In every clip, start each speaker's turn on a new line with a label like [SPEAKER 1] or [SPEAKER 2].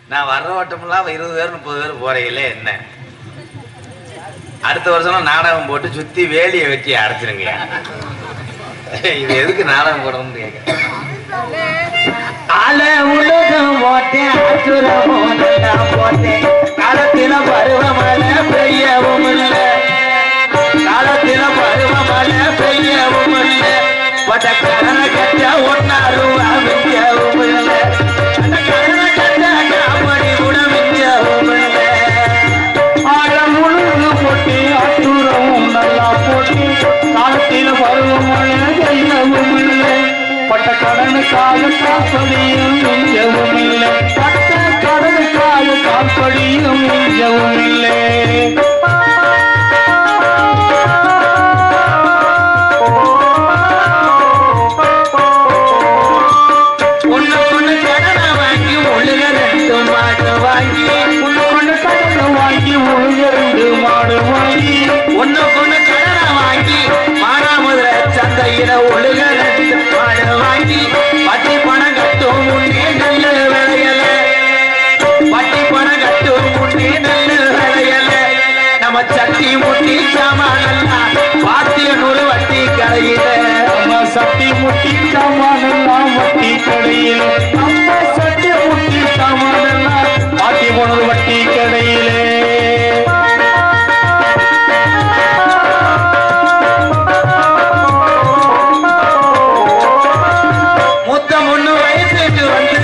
[SPEAKER 1] நான் வர்ற வட்டமெல்லாம் இருபது பேர் முப்பது பேர் போறீங்களே என்ன அடுத்த வருஷம் நாடகம் போட்டு சுத்தி வேலியை வெட்டி அடைச்சிருங்க இது எதுக்கு நாடகம் போடணும்னு கேட்கிறேன்
[SPEAKER 2] அல உலகம் போட்டேன் அசுரமும் நல்லா போட்டேன் காலத்தில பருவமழை பெய்யவும் இல்லை காலத்தில பருவமழை பெய்யவும் இல்லை பட்ட கடனை கட்ட ஒன்னா ரூபா மிஞ்சவும் இல்லை அந்த கடனை கட்ட காமடி கூட மிஞ்சவும் இல்லை
[SPEAKER 3] ஆழ முழுது போட்டு அட்டுறவும் நல்லா போட்டு காலத்தில் பருவமழை செய்யவும் இல்லை பட்ட கடனுக்காக காப்படியும் மிஞ்சவும் இல்லை பட்ட கடனுக்காக காப்படியும் மிஞ்சவும் இல்லை
[SPEAKER 2] ஒண்ணு ஒண்ணு கடனை வாங்கி ஒழுக ரெண்டு மாடு வாங்கி
[SPEAKER 3] உன்னை கொண்டு கடனை வாங்கி உழுக ரெண்டு மாடு வாங்கி
[SPEAKER 2] ஒண்ணு ஒண்ணு கடனை வாங்கி மானாமதுர சந்தையில ஒழுக ரெண்டு மாடு வாங்கி வட்டி பணம் கட்டும் முன்னே நல்ல விளையல வட்டி பணம் கட்டும் முன்னே நல்ல விளையல நம்ம சட்டி முட்டி சாமானெல்லாம் பாத்திய நூறு வட்டி கடையில
[SPEAKER 3] நம்ம சட்டி முட்டி சாமானெல்லாம் வட்டி கடையில் நம்ம சட்டி முட்டி சாமானெல்லாம் மாட்டி போனது வட்டி கடையிலே
[SPEAKER 2] மூத்த முன்னு வயசுக்கு வந்து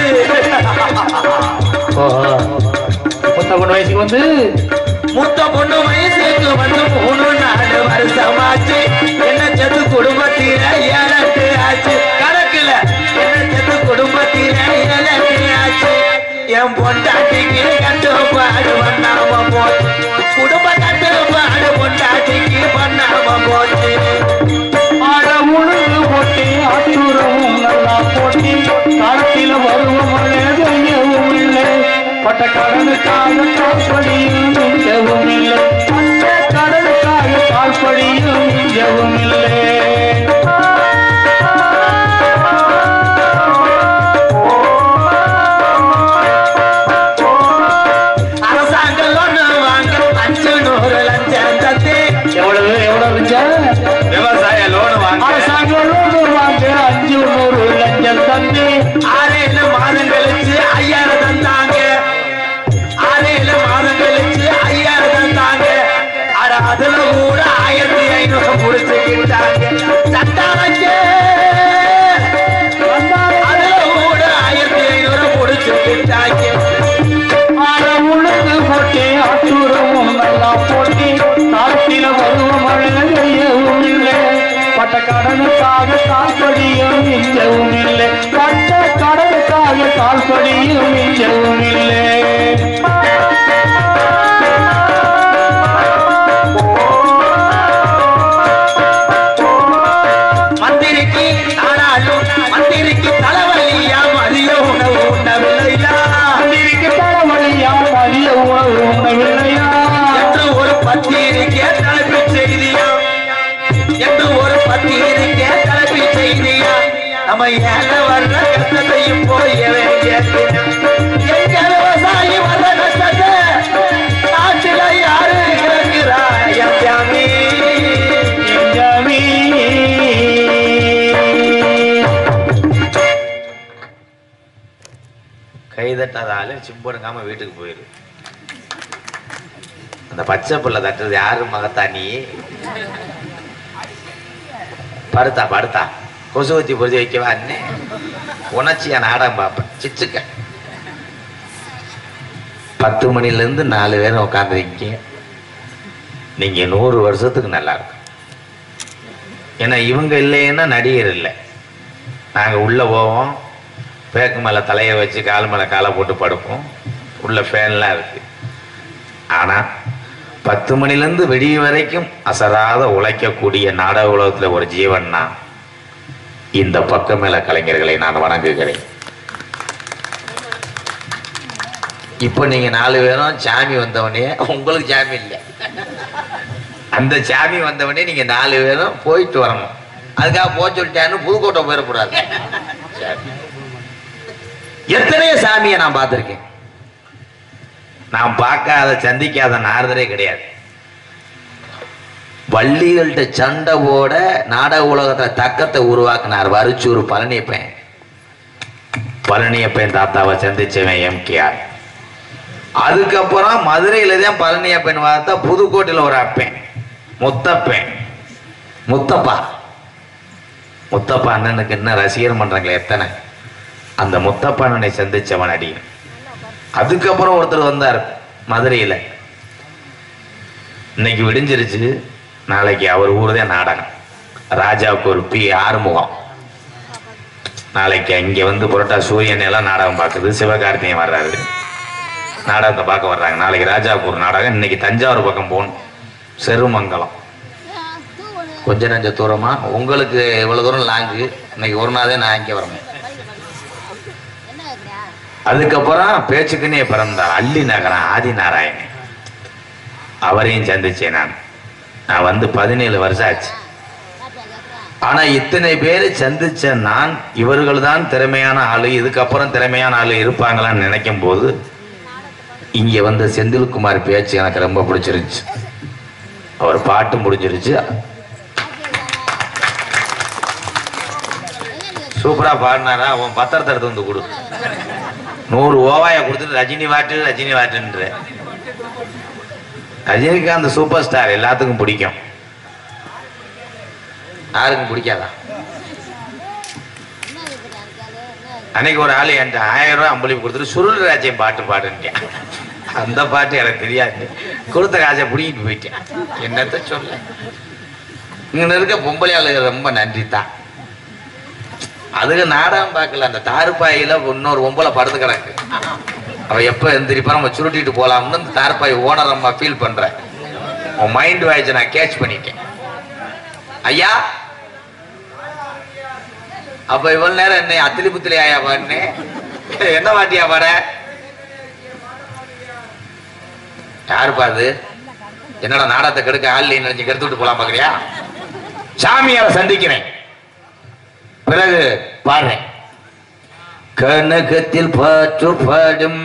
[SPEAKER 3] முத்த பொண்ணு வயசுக்கு வந்து
[SPEAKER 2] மூத்த பொண்ணு வயசுக்கு வந்து மூணு நாலு வருஷமாச்சு என்ன செத்து குடும்பத்தில ஏழட்டு ஆச்சு கணக்குல என்ன செத்து குடும்பத்தில ஏழட்டு ஆச்சு என் பொண்டாட்டிக்கு கட்டுப்பாடு பண்ணாம போச்சு குடும்ப கட்டுப்பாடு பொண்டாட்டிக்கு பண்ணாம போச்சு
[SPEAKER 3] ஆழ முழுது போட்டு அட்டுறவும் நல்லா போட்டு காலத்தில பருவமழை பெய்யவும் இல்லை பட்ட கடனுக்காக கால்படியும் மிஞ்சவும் இல்லை பட்ட கடனுக்காக கால்படியும் மிஞ்சவும் இல்லை
[SPEAKER 2] அரசாங்கம் ஒண்ணு வாங்க அஞ்சு நூறு லட்சம் தத்து
[SPEAKER 3] எவ்வளவு எவ்வளவு இருந்துச்சா
[SPEAKER 1] விவசாய லோன் வாங்க
[SPEAKER 3] அரசாங்கம் லோன் வாங்க அஞ்சு நூறு லட்சம் தந்து
[SPEAKER 2] ஆறு ஏழு மாதம் கழிச்சு ஐயாயிரம் தந்தாங்க ஆறு ஏழு மாதம் கழிச்சு ஐயாயிரம் தந்தாங்க அட அதுல கூட ஆயிரத்தி ஐநூறு முடிச்சுக்கிட்டாங்க சட்டம் வச்சு அதுல கூட ஆயிரத்தி ஐநூறு முடிச்சுக்கிட்டாங்க
[SPEAKER 3] ஆழ உழுது போட்டு அட்டுறவும் நல்லா போட்டு காலத்தில பருவமழை பெய்யவும் இல்லை பட்ட கடனுக்காக கால்படியும் மிஞ்சவும் இல்லை பட்ட கடனுக்காக கால்படியும் மிஞ்சவும் இல்லை
[SPEAKER 2] மந்திரிக்கு ஆனாலும் மந்திரிக்கு தலைவலியா மதிய உணவு உண்ணவில்லையா
[SPEAKER 3] மந்திரிக்கு தலைவலியா மதிய உணவு உண்ணவில்லையா
[SPEAKER 2] என்று ஒரு பத்திரிக்கை தலைப்புச் செய்தியா என்று ஒரு பத்திரிக்கை தலைப்புச் செய்தியா நம்ம ஏழ வர்ற கஷ்டத்தையும் போய் கேட்கிறோம் எங்க விவசாயி வர்ற கஷ்டத்தை நாட்டில யாரு கேட்கிறா என் சாமி
[SPEAKER 3] எஞ்சாமி
[SPEAKER 1] கை தட்டாதால சிம்படுங்காம வீட்டுக்கு போயிரு அந்த பச்சை புள்ள தட்டுறது யாரு மகத்தா நீ படுத்தா படுத்தா கொசு ஊத்தி பொறிச்சு வைக்கவா அண்ணே உணர்ச்சியா நாடகம் பார்ப்பேன் சிச்சுக்க பத்து மணில இருந்து நாலு பேரும் உட்காந்துருக்கீங்க நீங்க நூறு வருஷத்துக்கு நல்லா இருக்கும் ஏன்னா இவங்க இல்லைன்னா நடிகர் இல்லை நாங்க உள்ள போவோம் பேக்கு மேலே தலையை வச்சு கால் மேலே காலை போட்டு படுப்போம் உள்ள ஃபேன்லாம் இருக்கு ஆனால் பத்து மணிலேருந்து விடிய வரைக்கும் அசராத உழைக்கக்கூடிய நாடக உலகத்தில் ஒரு ஜீவன்னா இந்த பக்கமேல கலைஞர்களை நான் வணங்குகிறேன் இப்போ நீங்க நாலு பேரும் சாமி வந்தவனே உங்களுக்கு சாமி இல்லை அந்த சாமி வந்தவனே நீங்க நாலு பேரும் போயிட்டு வரணும் அதுக்காக போக சொல்லிட்டான்னு புதுக்கோட்டை போயிடக்கூடாது சரி. எத்தனையோ சாமியை நான் பார்த்துருக்கேன் நான் பார்க்காத சந்திக்காத நாரதரே கிடையாது வள்ளிகள்கிட்ட சண்டை போட நாடக உலகத்துல தக்கத்தை உருவாக்குனார் வரிச்சூர் பழனியப்பன் பழனியப்பன் தாத்தாவை சந்திச்சவன் எம்கேஆர் அதுக்கப்புறம் மதுரையில தான் பழனியப்பன் பார்த்தா புதுக்கோட்டையில் ஒரு அப்பன் முத்தப்பன் முத்தப்பா முத்தப்பா அண்ணனுக்கு என்ன ரசிகர் பண்றாங்களே எத்தனை அந்த முத்தப்பா அண்ணனை சந்திச்சவன் அடியும் அதுக்கப்புறம் ஒருத்தர் வந்தார் மதுரையில் இன்னைக்கு விடிஞ்சிருச்சு நாளைக்கு அவர் ஊர் தான் நாடகம் ராஜாவுக்கு ஒரு பி ஆறுமுகம் நாளைக்கு இங்கே வந்து புரோட்டா சூரியன் எல்லாம் நாடகம் பார்க்குது சிவகார்த்திகேயன் வர்றாரு நாடகத்தை பார்க்க வர்றாங்க நாளைக்கு ராஜாவுக்கு ஒரு நாடகம் இன்னைக்கு தஞ்சாவூர் பக்கம் போகணும் செருமங்கலம் கொஞ்ச நஞ்ச தூரமா உங்களுக்கு இவ்வளவு தூரம் லாங்கு இன்னைக்கு ஒரு நாளே நான் இங்கே வரணும் அதுக்கப்புறம் பேச்சுக்குன்னே பிறந்தார் அள்ளி நகரம் ஆதிநாராயணன் அவரையும் சந்திச்சேன் நான் நான் வந்து பதினேழு வருஷம் ஆச்சு ஆனா இத்தனை பேரை சந்திச்ச நான் இவர்கள் தான் திறமையான ஆளு இதுக்கப்புறம் திறமையான ஆளு இருப்பாங்களான்னு நினைக்கும் போது இங்க வந்த செந்தில்குமார் பேச்சு எனக்கு ரொம்ப பிடிச்சிருந்துச்சு அவர் பாட்டு முடிஞ்சிருச்சு சூப்பரா பாடினாரா அவன் பத்திரத்தை எடுத்து வந்து கொடு நூறு ஓவாய கொடுத்துட்டு ரஜினி வாட்டு ரஜினி வாட்டுன்ற ரஜினிகாந்த் சூப்பர் ஸ்டார் எல்லாத்துக்கும் பிடிக்கும் யாருக்கும் பிடிக்காதா அன்னைக்கு ஒரு ஆள் என்கிட்ட ஆயிரம் ரூபாய் அம்பளிப்பு கொடுத்துட்டு சுருள் ராஜ்யம் பாட்டு பாடுன்ட்டேன் அந்த பாட்டு எனக்கு தெரியாது கொடுத்த காசை பிடிக்கிட்டு போயிட்டேன் என்னத்த சொல்ல இங்க இருக்க பொம்பளை ஆளுங்க ரொம்ப நன்றி தான் அதுக்கு நாடகம் பார்க்கல அந்த தாருப்பாயில இன்னொரு பொம்பளை படுத்து கிடக்கு அவ எப்ப எந்திரிப்பா நம்ம சுருட்டிட்டு போலாம்னு அந்த தாருப்பாய் ஓனர் அம்மா ஃபீல் பண்றேன் உன் மைண்ட் வாய்ஸ் நான் கேட்ச் பண்ணிட்டேன் ஐயா அப்ப இவ்வளவு நேரம் என்ன அத்திலி புத்திலி ஆயா பாடுனே என்ன பாட்டியா பாட யாருப்பா அது என்னடா நாடகத்தை கெடுக்க ஆள் நினைச்சு கெடுத்து விட்டு போலாம் பாக்குறியா சாமியாரை சந்திக்கிறேன் பிறகு பாடுறேன் கனகத்தில் பாற்று பாடும்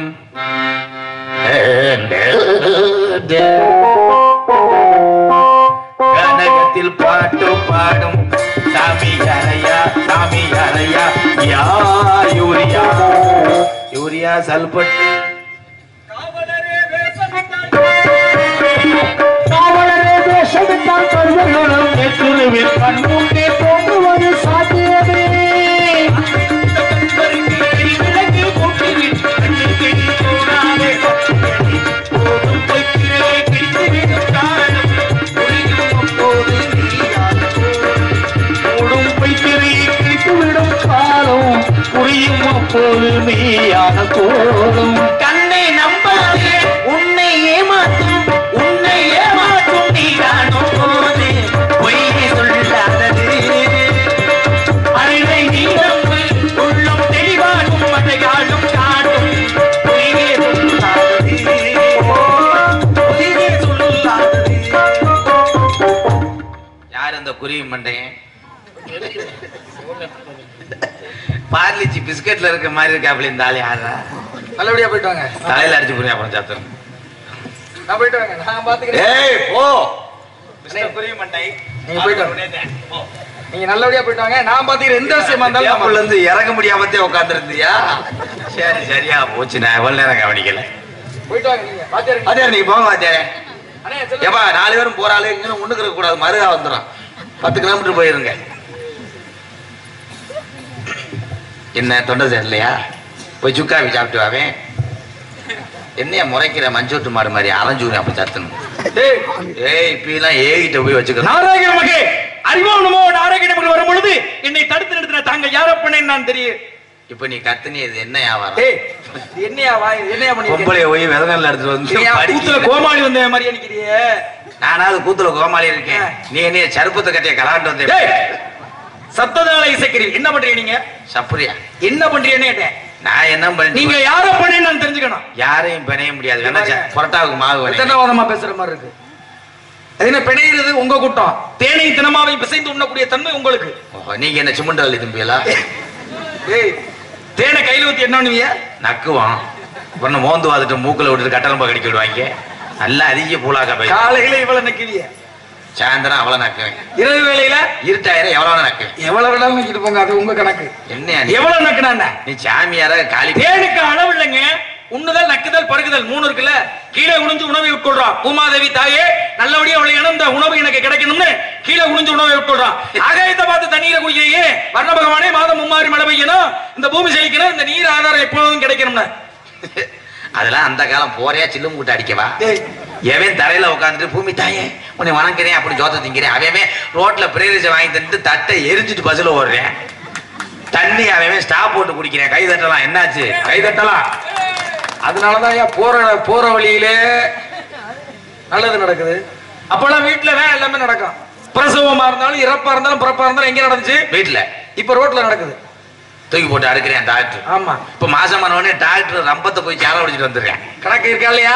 [SPEAKER 1] கனகத்தில் பாட்டு பாடும் சாமி யாரையா சாமி யாரையா யா யூரியா யூரியா சல்பட்டு
[SPEAKER 3] காவலரே வேஷமிட்டால் கருவர்களும் நெற்றுருவில் கண்முன்னே தோன்றுவது சாத்தியமே ஓடும் பைத்திரியை கிழித்துவிடும் காலம் புரியும் அப்போது மெய்யான கோலம்
[SPEAKER 2] கண்ணை நம்பாதே உன்னை ஏமாற்றும் உன்னை ஏமாற்றும் நீ காணும் போது பொய்யை சொல்லாதது அறிவை நீ நம்பு உள்ளம் தெளிவாகும் மட்டையாளும் காட்டும் பொய்யே சொல்லாதது பொய்யே சொல்லாதது
[SPEAKER 1] யார் இந்த குருவி மண்டையன் பார்லிச்சி பிஸ்கட்ல இருக்க மாதிரி இருக்காப்ல இந்த ஆள் யாரா
[SPEAKER 4] நல்லபடியா போயிட்டு வாங்க
[SPEAKER 1] தலையில அடிச்சு புரியா அப்புறம் சாத்தரும்
[SPEAKER 4] நான் போயிட்டு வாங்க நான் பாத்துக்கிறேன்
[SPEAKER 1] ஏய் போ
[SPEAKER 4] குருவி மண்டை நீங்க போயிட்டு வாங்க நீங்க நல்லபடியா போயிட்டு வாங்க நான் பாத்துக்கிறேன் எந்த விஷயமா இருந்தாலும் நான்
[SPEAKER 1] டேபிள்ல இருந்து இறங்க முடியாமத்தே உட்காந்துருந்தியா சரி சரியா போச்சு நான் எவ்வளவு நேரம் கவனிக்கல
[SPEAKER 4] பாத்துக்கிறேன். போயிட்டு வாங்க நீங்க பாத்துக்கிறேன்
[SPEAKER 1] அதே நீங்க போங்க வாத்தியாரே
[SPEAKER 4] அண்ணே சொல்லுங்க.
[SPEAKER 1] ஏப்பா நாலு பேரும் போறாளு இங்கே ஒண்ணுக்கு இருக்க கூடாது மருகா வந்துடும் பத்து கிலோமீட்டர் போயிருங்க என்ன தொண்டை சரியில்லையா போய் சுக்காவி சாப்பிட்டு வாவேன் என்னைய முறைக்கிற மஞ்சோட்டு மாடு மாதிரி அரைஞ்சூரி அப்ப சத்தணும்
[SPEAKER 4] டேய்,
[SPEAKER 1] ஏய் இப்பெல்லாம் ஏகிட்ட போய் வச்சுக்கிறேன்
[SPEAKER 3] நாராயண மகே அறிவோனமோ நாராயண மகள் வரும் பொழுது என்னை தடுத்து நிறுத்தின தாங்க யாரப்பனேன்னு நான் தெரியும்
[SPEAKER 1] இப்ப நீ கத்துனியது என்ன வியாபாரம்
[SPEAKER 4] டேய், இது என்னையா வாய் என்னையா பண்ணிருக்கீங்க
[SPEAKER 1] பொம்பளைய போய் விதங்கல்ல எடுத்துட்டு வந்து
[SPEAKER 4] நீ ஏன்
[SPEAKER 1] படிக்கல.
[SPEAKER 4] கூத்துல கோமாளி வந்த மாதிரி நிக்கிறியே
[SPEAKER 1] நானாவது கூத்துல கோமாளி இருக்கேன் நீ என்னைய சருப்பத்தை கட்டிய கலாண்டு
[SPEAKER 4] டேய்,
[SPEAKER 1] வந்தேன்
[SPEAKER 4] சத்ததால இசைக்கிறீங்க என்ன பண்றீங்க நீங்க
[SPEAKER 1] சப்புரியா
[SPEAKER 4] என்ன பண்றீங்கன்னு கேட்டேன்
[SPEAKER 1] நான் என்ன பண்ணி
[SPEAKER 4] நீங்க யாரப்பனேன்னு நான் தெரிஞ்சுக்கணும்
[SPEAKER 1] யாரையும் பிணைய முடியாது வேணா ச- புரோட்டாவுக்கு மாவு வேணும்
[SPEAKER 4] விதண்டாவாதமா பேசுற மாதிரி இருக்கு அது என்ன பிணையிறது உங்க கூட்டம் தேனை தினமாவை பிசைந்து உண்ணக்கூடிய தன்மை உங்களுக்கு
[SPEAKER 1] ஓஹோ, நீங்க என்ன சிமெண்ட் அள்ளி தும்பியலா
[SPEAKER 4] ஏய் தேனை கையில ஊத்தி என்ன பண்ணுவீங்க
[SPEAKER 1] நக்குவான் பொண்ணு மோந்து வாத்துட்டு மூக்குல விட்டுட்டு கட்டலம்ப கடிக்க விடுவாங்க நல்லா அதிக பூலாக்கா போய்
[SPEAKER 4] காலையில இவ்வளவு நக்கிவிய
[SPEAKER 1] சாயந்தரம் அவ்வளவு நக்குவேன்
[SPEAKER 4] இரவு வேளையில
[SPEAKER 1] இருட்டாயிரம் எவ்வளவு நக்குவேன்
[SPEAKER 4] எவ்வளவு வேணாலும் நக்கிட்டு போங்க அது உங்க கணக்கு
[SPEAKER 1] என்ன நீ?
[SPEAKER 4] எவ்வளவு நக்குனா
[SPEAKER 1] நீ சாமியார காலி
[SPEAKER 4] தேனுக்கு அளவு இல்லைங்க உண்ணுதல் நக்குதல் பருகுதல் மூணு இருக்குல்ல கீழே குனிஞ்சு உணவை உட்கொள்றான் பூமாதேவி தாயே நல்லபடியா அவளை இனம் இந்த உணவு எனக்கு கிடைக்கணும்னு கீழே குனிஞ்சு உணவை உட்கொள்றான் ஆகாயத்தை பார்த்து தண்ணீரை குடிக்கையே வர்ண பகவானே மாதம் மும்மாறி மழை பெய்யணும் இந்த பூமி செழிக்கணும் இந்த நீர் ஆதாரம் எப்பொழுதும் கிடைக்கணும்னு
[SPEAKER 1] அதெல்லாம் அந்த காலம் போறியா சில்லும் கூட்ட அடிக்கவா
[SPEAKER 4] டேய்,
[SPEAKER 1] எவன் தரையில உட்காந்துட்டு பூமி தாயே உன்னை வணங்குறேன் அப்படி ஜோத்த திங்கிறேன் அவன் ரோட்ல பிரேரிச்ச வாங்கி தந்துட்டு தட்டை எரிஞ்சிட்டு பஸ்ல ஓடுறேன் தண்ணி அவன் ஸ்டாப் போட்டு குடிக்கிறேன் கை தட்டலாம் என்னாச்சு கை தட்டலாம்
[SPEAKER 4] அதனாலதான் ஐயா போற போற வழியிலே நல்லது நடக்குது அப்பெல்லாம் வீட்டுல தான் எல்லாமே நடக்கும் பிரசவமா இருந்தாலும் இறப்பா இருந்தாலும் பிறப்பா இருந்தாலும் எங்க நடந்துச்சு
[SPEAKER 1] வீட்டுல
[SPEAKER 4] இப்ப ரோட்ல நடக்குது
[SPEAKER 1] தூக்கி போட்டு அடுக்கிறேன் டாக்டர்
[SPEAKER 4] ஆமா
[SPEAKER 1] இப்ப மாசமான உடனே டாக்டர் ரம்பத்தை போய் சேர ஒடிச்சிட்டு வந்துடுறேன்
[SPEAKER 4] கணக்கு இருக்கா இல்லையா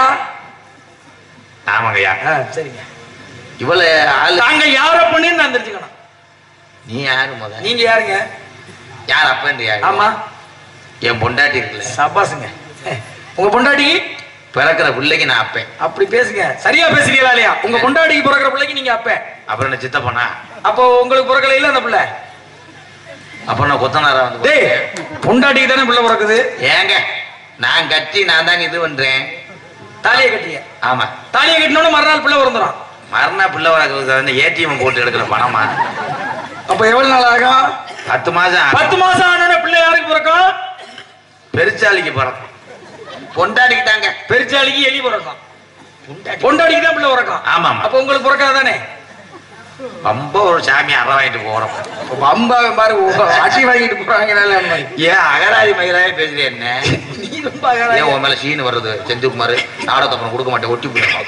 [SPEAKER 1] ஆமாங்கய்யா
[SPEAKER 4] ஆ, சரிங்க
[SPEAKER 1] இவ்வளவு ஆளு
[SPEAKER 4] நாங்க யார பண்ணி நான் தெரிஞ்சுக்கணும்
[SPEAKER 1] நீ யாரு முத
[SPEAKER 4] நீங்க யாருங்க
[SPEAKER 1] யார் அப்பன் யாரு
[SPEAKER 4] ஆமா
[SPEAKER 1] என் பொண்டாட்டி இருக்குல்ல
[SPEAKER 4] சபாசுங்க உங்க பொண்டாட்டி
[SPEAKER 1] பிறக்கிற பிள்ளைக்கு நான் அப்பேன்
[SPEAKER 4] அப்படி பேசுங்க சரியா பேசுறீங்களா இல்லையா உங்க பொண்டாட்டிக்கு பிறக்கிற பிள்ளைக்கு நீங்க அப்ப
[SPEAKER 1] அப்புறம் என்ன சித்தப்பனா
[SPEAKER 4] அப்போ உங்களுக்கு பிறக்கல இல்ல அந்த பிள்ளை
[SPEAKER 1] அப்புறம் நான் கொத்தனாரா வந்து
[SPEAKER 4] டேய் பொண்டாட்டிக்கு தானே பிள்ளை பிறக்குது
[SPEAKER 1] ஏங்க நான் கட்டி நான் தாங்க இது பண்றேன்
[SPEAKER 4] தாலியை கட்டிய
[SPEAKER 1] ஆமா
[SPEAKER 4] தாலியை கட்டினோட மறுநாள் பிள்ளை பிறந்துடும்
[SPEAKER 1] மறுநாள் பிள்ளை வளர்க்கறது ஏடிஎம் போட்டு எடுக்கிற பணமா
[SPEAKER 4] அப்ப எவ்வளவு நாள் ஆகும்
[SPEAKER 1] பத்து மாசம் ஆகும்.
[SPEAKER 4] பத்து மாசம் ஆனோட பிள்ளை யாருக்கு பிறக்கும்
[SPEAKER 1] பெருச்சாளிக்கு பிறக்கும் பொண்டாடிக்கு தாங்க
[SPEAKER 4] பெருச்சாளிக்கு எலி பிறக்கும்
[SPEAKER 1] பொண்டாட்டி
[SPEAKER 4] பொண்டாட்டிக்கு தான் பிள்ளை பிறக்கும்
[SPEAKER 1] ஆமா, ஆமா.
[SPEAKER 4] அப்ப உங்களுக்கு பிறக்காதானே
[SPEAKER 1] ரொம்ப ஒரு சாமி அற வாங்கிட்டு போறோம்
[SPEAKER 4] அம்பா பாரு அடி வாங்கிட்டு போறாங்க
[SPEAKER 1] ஏன் அகராதி மயிலாவே பேசுறேன் என்ன
[SPEAKER 4] நீ ரொம்ப
[SPEAKER 1] ஏன்
[SPEAKER 4] அழகா-
[SPEAKER 1] உன் மேல சீன் வருது செந்தில்குமார் நாடகத்தை அப்புறம் கொடுக்க மாட்டேன் ஒட்டி போயிடும்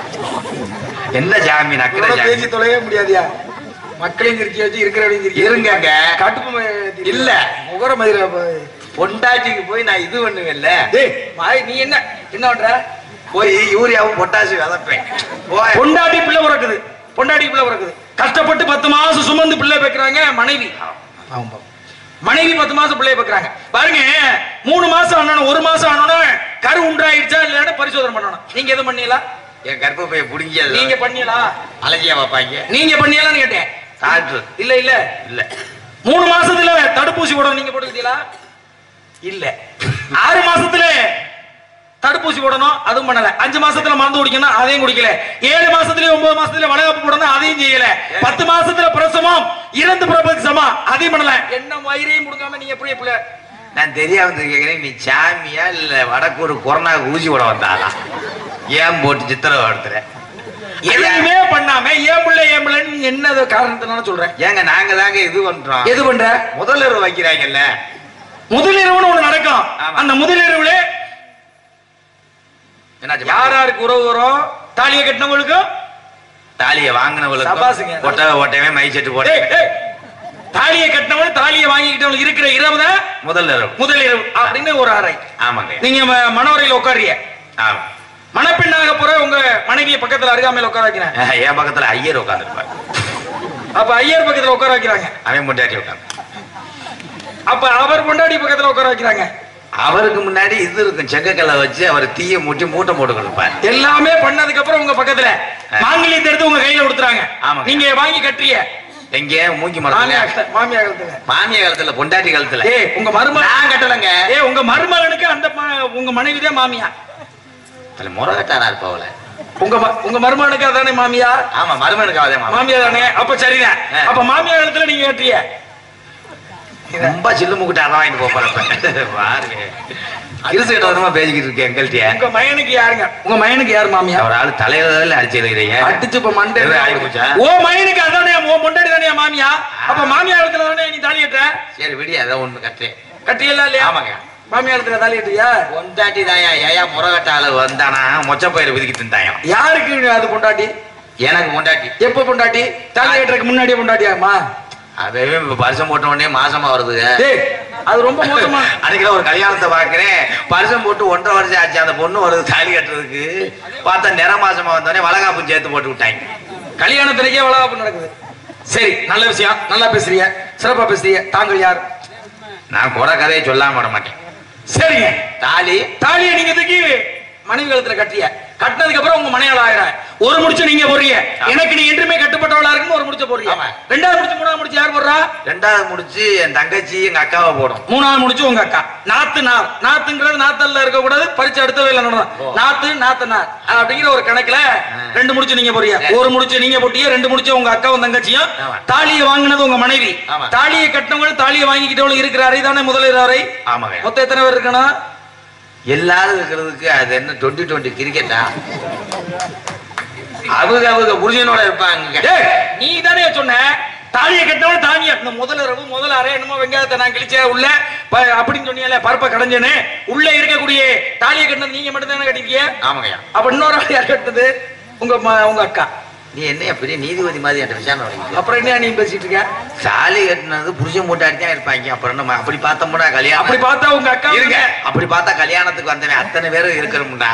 [SPEAKER 1] என்ன ஜாமி நக்கிற
[SPEAKER 4] இவரோட
[SPEAKER 1] ஜாமி
[SPEAKER 4] பேசி தொலைவே முடியாதியா மக்களையும் சிரிக்க வச்சு இருக்கிறவனையும் சிரிக்க
[SPEAKER 1] இருங்கங்க.
[SPEAKER 4] கட்டுப்பு
[SPEAKER 1] இல்ல.
[SPEAKER 4] முகர மதுரை
[SPEAKER 1] பொண்டாட்டிக்கு போய் நான் இது பண்ணுவேன்ல
[SPEAKER 4] டேய் மாய் நீ என்ன என்ன பண்ற
[SPEAKER 1] போய் யூரியாவும் பொட்டாசி விதப்பேன் போய்
[SPEAKER 4] பொண்டாட்டி பிள்ளை பிறக்குது பொண்டாட்டி பிள்ளை பிறக்குது கஷ்டப்பட்டு பத்து மாசம் சுமந்து பிள்ளை பெக்குறாங்க மனைவி மனைவி பத்து மாசம் பிள்ளைய பெக்குறாங்க பாருங்க மூணு மாசம் ஆனோன்னு ஒரு மாசம் ஆனோன்னு கரு உண்டாயிடுச்சா இல்லைன்னு பரிசோதனை பண்ணணும் நீங்க எதுவும் பண்ணீங்களா
[SPEAKER 1] என் கர்ப்பப்பைய புடுங்கி அது
[SPEAKER 4] நீங்க பண்ணீங்களா
[SPEAKER 1] அலஞ்சியா பாப்பாங்க
[SPEAKER 4] நீங்க பண்ணீங்களான்னு கேட்டேன்
[SPEAKER 1] டாக்டர்
[SPEAKER 4] இல்ல இல்ல
[SPEAKER 1] இல்ல
[SPEAKER 4] மூணு மாசத்துல தடுப்பூசி போடணும் நீங்க போட்டுக்கிட்டீங்களா இல்ல ஆறு மாசத்துல தடுப்பூசி போடணும் அதுவும் பண்ணல அஞ்சு மாசத்துல மருந்து குடிக்கணும் அதையும் குடிக்கல ஏழு மாசத்துல ஒன்பது மாசத்துல வளகாப்பு போடணும் அதையும் செய்யல பத்து மாசத்துல பிரசவம் இறந்து பிறப்பதுக்கு சமம் அதையும் பண்ணல என்ன வயிறையும் முடுங்காம நீ எப்படி எப்படி
[SPEAKER 1] நான் தெரியாம வந்து கேக்குறேன் நீ சாமியா இல்ல வடக்கூர் கொரோனா ஊசி போட வந்தாளா ஏன் போட்டு சித்திரவை எடுத்துற
[SPEAKER 4] எதுவுமே பண்ணாம ஏன் பிள்ளை ஏன் பிள்ளைன்னு நீ என்ன காரணத்தினால சொல்றேன்
[SPEAKER 1] ஏங்க நாங்க தாங்க இது பண்றோம்
[SPEAKER 4] எது பண்ற
[SPEAKER 1] முதல்வர் வைக்கிறாங்கல்ல
[SPEAKER 4] முதலிரவுன்னு ஒண்ணு நடக்கும்
[SPEAKER 1] ஆமா.
[SPEAKER 4] அந்த முதலிரவுல
[SPEAKER 1] என்னாச்சு
[SPEAKER 4] யார் யாருக்கு உறவு வரும் தாலியை கட்டினவங்களுக்கும்
[SPEAKER 1] தாலியை
[SPEAKER 4] சபாசுங்க.
[SPEAKER 1] வாங்கினவங்களுக்கு ஒட்ட ஒட்டவே மை செட்டு
[SPEAKER 4] டேய்,
[SPEAKER 1] போட்டேன்
[SPEAKER 4] டேய். தாலியை கட்டினவன் தாலியை வாங்கிக்கிட்டவன் இருக்கிற இரவு தான்
[SPEAKER 1] முதல்வர்
[SPEAKER 4] முதல் இரவு அப்படின்னு ஒரு அறை
[SPEAKER 1] ஆமாங்க
[SPEAKER 4] நீங்க ம- மணவரையில உட்காரிய
[SPEAKER 1] ஆமா
[SPEAKER 4] மணப்பெண்ணாக போற உங்க மனைவியை பக்கத்துல அருகாமையில உட்கார வைக்கிறேன்
[SPEAKER 1] என் பக்கத்துல ஐயர் உட்காந்துருப்பார்
[SPEAKER 4] அப்ப ஐயர் பக்கத்துல உட்கார வைக்கிறாங்க
[SPEAKER 1] அவன் பொண்டாட்டி உட்காந்து
[SPEAKER 4] அப்ப அவர் கொண்டாடி பக்கத்துல உட்கார வைக்கிறாங்க
[SPEAKER 1] அவருக்கு முன்னாடி இது இருக்கும் செங்கக்கல்லை வச்சு அவர் தீய மூட்டி மூட்டை போட்டு கொடுப்பார்
[SPEAKER 4] எல்லாமே பண்ணதுக்கு அப்புறம் உங்க பக்கத்துல மாங்கல்யத்தை எடுத்து உங்க கையில கொடுத்துறாங்க
[SPEAKER 1] ஆமாங்க.
[SPEAKER 4] நீங்க வாங்கி கட்டுறிய
[SPEAKER 1] எங்க மூங்கி
[SPEAKER 4] மாமியா
[SPEAKER 1] மரத்துல
[SPEAKER 4] மாமியா காலத்துல
[SPEAKER 1] மாமியா காலத்துல பொண்டாட்டி காலத்துல
[SPEAKER 4] ஏய் உங்க மருமகன்
[SPEAKER 1] நான் கட்டலங்க
[SPEAKER 4] ஏய் உங்க மருமகனுக்கு அந்த ம- உங்க மனைவி தான் மாமியா
[SPEAKER 1] அதுல முறகட்டாரா இருப்பவள
[SPEAKER 4] உங்க ம- உங்க மருமகனுக்கு அதானே மாமியா
[SPEAKER 1] ஆமா மருமனுக்கு அவதே மாமா
[SPEAKER 4] மாமியா தானே அப்ப சரிதான்
[SPEAKER 1] ஆ.
[SPEAKER 4] அப்ப மாமியா காலத்துல நீங்க கட்டுறிய
[SPEAKER 1] ரொம்ப சில்லு முக்கிட்ட அரை வாங்கிட்டு போக போறப்ப பாருங்க கிருசு கிட்ட வருமா பேசிக்கிட்டு இருக்கேன் எங்கள்கிட்ட
[SPEAKER 4] உங்க மயனுக்கு யாருங்க உங்க மயனுக்கு யார் மாமியா
[SPEAKER 1] ஒரு ஆளு தலையில அடிச்சு எழுகிறீங்க
[SPEAKER 4] அடிச்சு இப்ப மண்டை
[SPEAKER 1] எது ஆகி போச்சா?
[SPEAKER 4] ஓ மயனுக்கு அதானே ஓ பொண்டாடி தானே மாமியா அப்ப மாமியா காலத்துல தானே நீ தாலி கட்டுற
[SPEAKER 1] சரி விடி அதான் ஒண்ணு கட்டுறேன்
[SPEAKER 4] கட்டியெல்லாம் இல்லையா
[SPEAKER 1] ஆமாங்க.
[SPEAKER 4] மாமியா காலத்துல தாலி கட்டுறியா
[SPEAKER 1] பொண்டாட்டி தாயா ஏயா முறகட்ட ஆளு வந்தானா மொச்சப்பயிர் விதிக்கிட்டு இருந்தாயாம்
[SPEAKER 4] யாருக்கு அது பொண்டாட்டி
[SPEAKER 1] எனக்கு பொண்டாட்டி
[SPEAKER 4] எப்ப பொண்டாட்டி தாலி கட்டுறதுக்கு முன்னாடியே பொண்டாட்டியாமா
[SPEAKER 1] அதே இப்ப பரிசம் போட்ட உடனே மாசமா வருதுங்க
[SPEAKER 4] டேய் அது ரொம்ப மோசமா
[SPEAKER 1] அன்னைக்கு ஒரு கல்யாணத்தை பாக்குறேன் பரிசம் போட்டு ஒன்றரை வருஷம் ஆச்சு அந்த பொண்ணு வருது தாலி கட்டுறதுக்கு பார்த்தா நிற மாசமா வந்தோடனே வளகாப்பும் சேர்த்து போட்டு விட்டாங்க
[SPEAKER 4] கல்யாணத்திலேயே வளகாப்பு நடக்குது சரி நல்ல விஷயம் நல்லா பேசுறீங்க சிறப்பா பேசுறீங்க தாங்கள் யார்
[SPEAKER 1] நான் குறை கதையை சொல்லாம விட மாட்டேன்
[SPEAKER 4] சரிங்க
[SPEAKER 1] தாலி
[SPEAKER 4] தாலியை நீங்க தூக்கி மனைவி கழுத்துல கட்டிய கட்டினதுக்கு அப்புறம் உங்க மனையாள் ஆயிர ஒரு முடிச்சு நீங்க போடுறீங்க எனக்கு நீ என்றுமே கட்டுப்பட்டவளா இருக்குன்னு ஒரு முடிச்சு போடுறீங்க
[SPEAKER 1] ஆமா.
[SPEAKER 4] ரெண்டாவது முடிச்சு மூணாவது முடிச்சு யார் போடுறா
[SPEAKER 1] ரெண்டாவது முடிச்சு என் தங்கச்சி எங்க அக்காவை போடும்
[SPEAKER 4] மூணாவது முடிச்சு உங்க அக்கா நாத்து நார் நாத்துங்கிறது நாத்தல்ல இருக்க கூடாது பரிச்சு அடுத்த வேலை நடணும் நாத்து நாத்து நார் அப்படிங்கிற ஒரு கணக்குல ரெண்டு முடிச்சு நீங்க போறீங்க ஒரு முடிச்சு நீங்க போட்டீங்க ரெண்டு முடிச்சு உங்க அக்காவும் தங்கச்சியும்
[SPEAKER 1] ஆமா.
[SPEAKER 4] தாலியை வாங்கினது உங்க மனைவி
[SPEAKER 1] ஆமா.
[SPEAKER 4] தாலியை கட்டினவங்க தாலியை வாங்கிக்கிட்டவங்க இருக்கிற அறை தானே முதலில் அறை
[SPEAKER 1] ஆமாங்க
[SPEAKER 4] மொத்தம் எத்தனை பேர் இருக்கணும்
[SPEAKER 1] எல்லாரும் இருக்கிறதுக்கு அது என்ன டுவெண்ட்டி டுவெண்ட்டி கிரிக்கெட்டா அவங்க அவங்க புருஷனோட இருப்பாங்க
[SPEAKER 4] ஏய், நீ தானே சொன்ன தாலியை கட்டினவன தானியா இந்த முதல் இரவு முதல் அறை என்னமோ வெங்காயத்தை நான் கிழிச்சேன் உள்ள ப- அப்படின்னு சொன்னீங்கல்ல பருப்பை கடைஞ்சேன்னு உள்ள இருக்கக்கூடிய தாலியை கட்டினது நீங்க மட்டும் தானே கட்டிருக்கீங்க
[SPEAKER 1] ஆமாங்கய்யா
[SPEAKER 4] அப்ப இன்னொரு ஆள் யார் கட்டினது உங்க ம- உங்க அக்கா
[SPEAKER 1] நீ என்ன பெரிய நீதிபதி மாதிரி என்கிட்ட விசாரணை வரீங்க
[SPEAKER 4] அப்புறம் என்ன நீ பேசிட்டு இருக்க
[SPEAKER 1] தாலி கட்டினது புருஷன் போட்டாடி தான் இருப்பாங்க அப்புறம் நம்ம அப்படி பார்த்தோம்னா கல்யாணம்
[SPEAKER 4] அப்படி பார்த்தா உங்க அக்கா
[SPEAKER 1] இருங்க அப்படி பார்த்தா கல்யாணத்துக்கு வந்தவன் அத்தனை பேரும் இருக்கணும்டா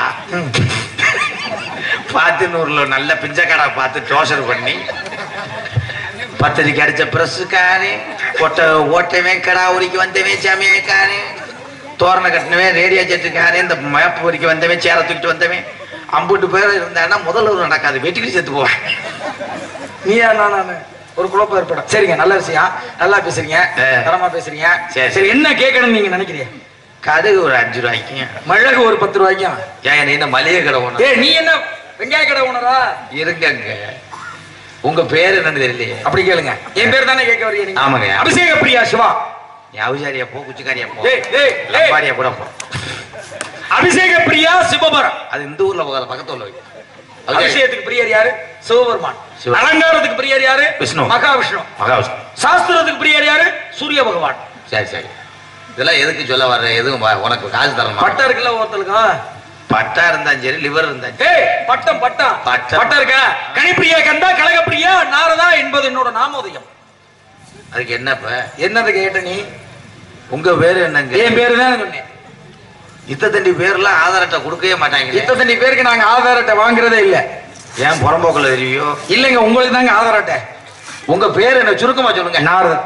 [SPEAKER 1] பாத்தினூர்ல நல்ல பிஞ்சக்கடை பார்த்து டோசர் பண்ணி பத்தடிக்கு அடிச்ச பிரஸ்ஸுக்காரே கொட்டை ஓட்டவன் கடா உரிக்கு வந்தவன் சமையக்காரே தோரணை கட்டினவன் ரேடியோ செட்டுக்காரே இந்த மேப்பு உரிக்க வந்தவன் சேர தூக்கிட்டு வந்தவன் அம்புட்டு பேர் இருந்தான்னா முதல்ல ஒரு நடக்காது வெட்டிக்கிட்டு செத்து போவேன்
[SPEAKER 4] நீயா நானு ஒரு குழப்பம் ஏற்படும் சரிங்க நல்ல விஷயம் நல்லா பேசுறீங்க
[SPEAKER 1] ஆ.
[SPEAKER 4] தரமா பேசுறீங்க
[SPEAKER 1] சரி,
[SPEAKER 4] சரி என்ன கேட்கணும்னு நீங்க நினைக்கிறீங்க
[SPEAKER 1] கடுகு ஒரு அஞ்சு ரூபாய்க்கு
[SPEAKER 4] மிளகு ஒரு பத்து ரூபாய்க்கும்
[SPEAKER 1] ஏன் நீ என்ன மளிகை கடை ஒண்ணு
[SPEAKER 4] ஏய் நீ என்ன வெங்காய கடை ஓனரா
[SPEAKER 1] இருங்கங்க உங்க பேர் என்னன்னு தெரியலையே
[SPEAKER 4] அப்படி கேளுங்க என் பேர் தானே கேட்க வரீங்க நீங்க
[SPEAKER 1] ஆமாங்க.
[SPEAKER 4] அபிஷேக பிரியா சிவா
[SPEAKER 1] நீ அவுசாரியா போ குச்சிக்காரியா போ
[SPEAKER 4] ஏய் ஏய் ஏய்
[SPEAKER 1] லம்பாடியா கூட போ
[SPEAKER 4] அபிஷேக பிரியா சிவபரம்
[SPEAKER 1] அது இந்த ஊர்ல போகாத பக்கத்து ஊர்ல வை. அவுசாரி.
[SPEAKER 4] அபிஷேகத்துக்கு பிரியர் யாரு சிவபெருமான்
[SPEAKER 1] சிவ-
[SPEAKER 4] அலங்காரத்துக்கு பிரியர் யாரு
[SPEAKER 1] விஷ்ணு.
[SPEAKER 4] மகாவிஷ்ணு
[SPEAKER 1] மகாவிஷ்ணு
[SPEAKER 4] சாஸ்திரத்துக்கு பிரியர் யாரு சூரிய பகவான்
[SPEAKER 1] சரி சரி இதெல்லாம் எதுக்கு சொல்ல வர்ற எதுவும் வா- உனக்கு காசு தரணும்
[SPEAKER 4] பட்டம் இருக்குல்ல ஒருத்தருக்கும்
[SPEAKER 1] பட்டா இருந்தாலும் சரி லிவர் இருந்தாலும் சரி.
[SPEAKER 4] ஏய் பட்டம் பட்டம்
[SPEAKER 1] பட்டம்.
[SPEAKER 4] பட்டம் இருக்க கனிப்பிரியா கந்தா கனகப்பிரியா நாரதா என்பது என்னோட நாமோதயம்
[SPEAKER 1] அதுக்கு என்னப்ப
[SPEAKER 4] என்னது கேட்ட நீ
[SPEAKER 1] உங்க பேரு என்னங்க
[SPEAKER 4] என் பேரு தான் சொன்னேன்
[SPEAKER 1] இத்த தண்டி பேர்லாம் ஆதார் அட்டை கொடுக்கவே மாட்டாங்க
[SPEAKER 4] இத்தனை பேருக்கு நாங்க ஆதார் அட்டை வாங்குறதே இல்ல
[SPEAKER 1] ஏன் புறம்போக்குல தெரிவியோ
[SPEAKER 4] இல்லைங்க உங்களுக்கு தாங்க ஆதார் அட்டை
[SPEAKER 1] உங்க பேர் என்ன சுருக்கமா சொல்லுங்க
[SPEAKER 4] நாரதன்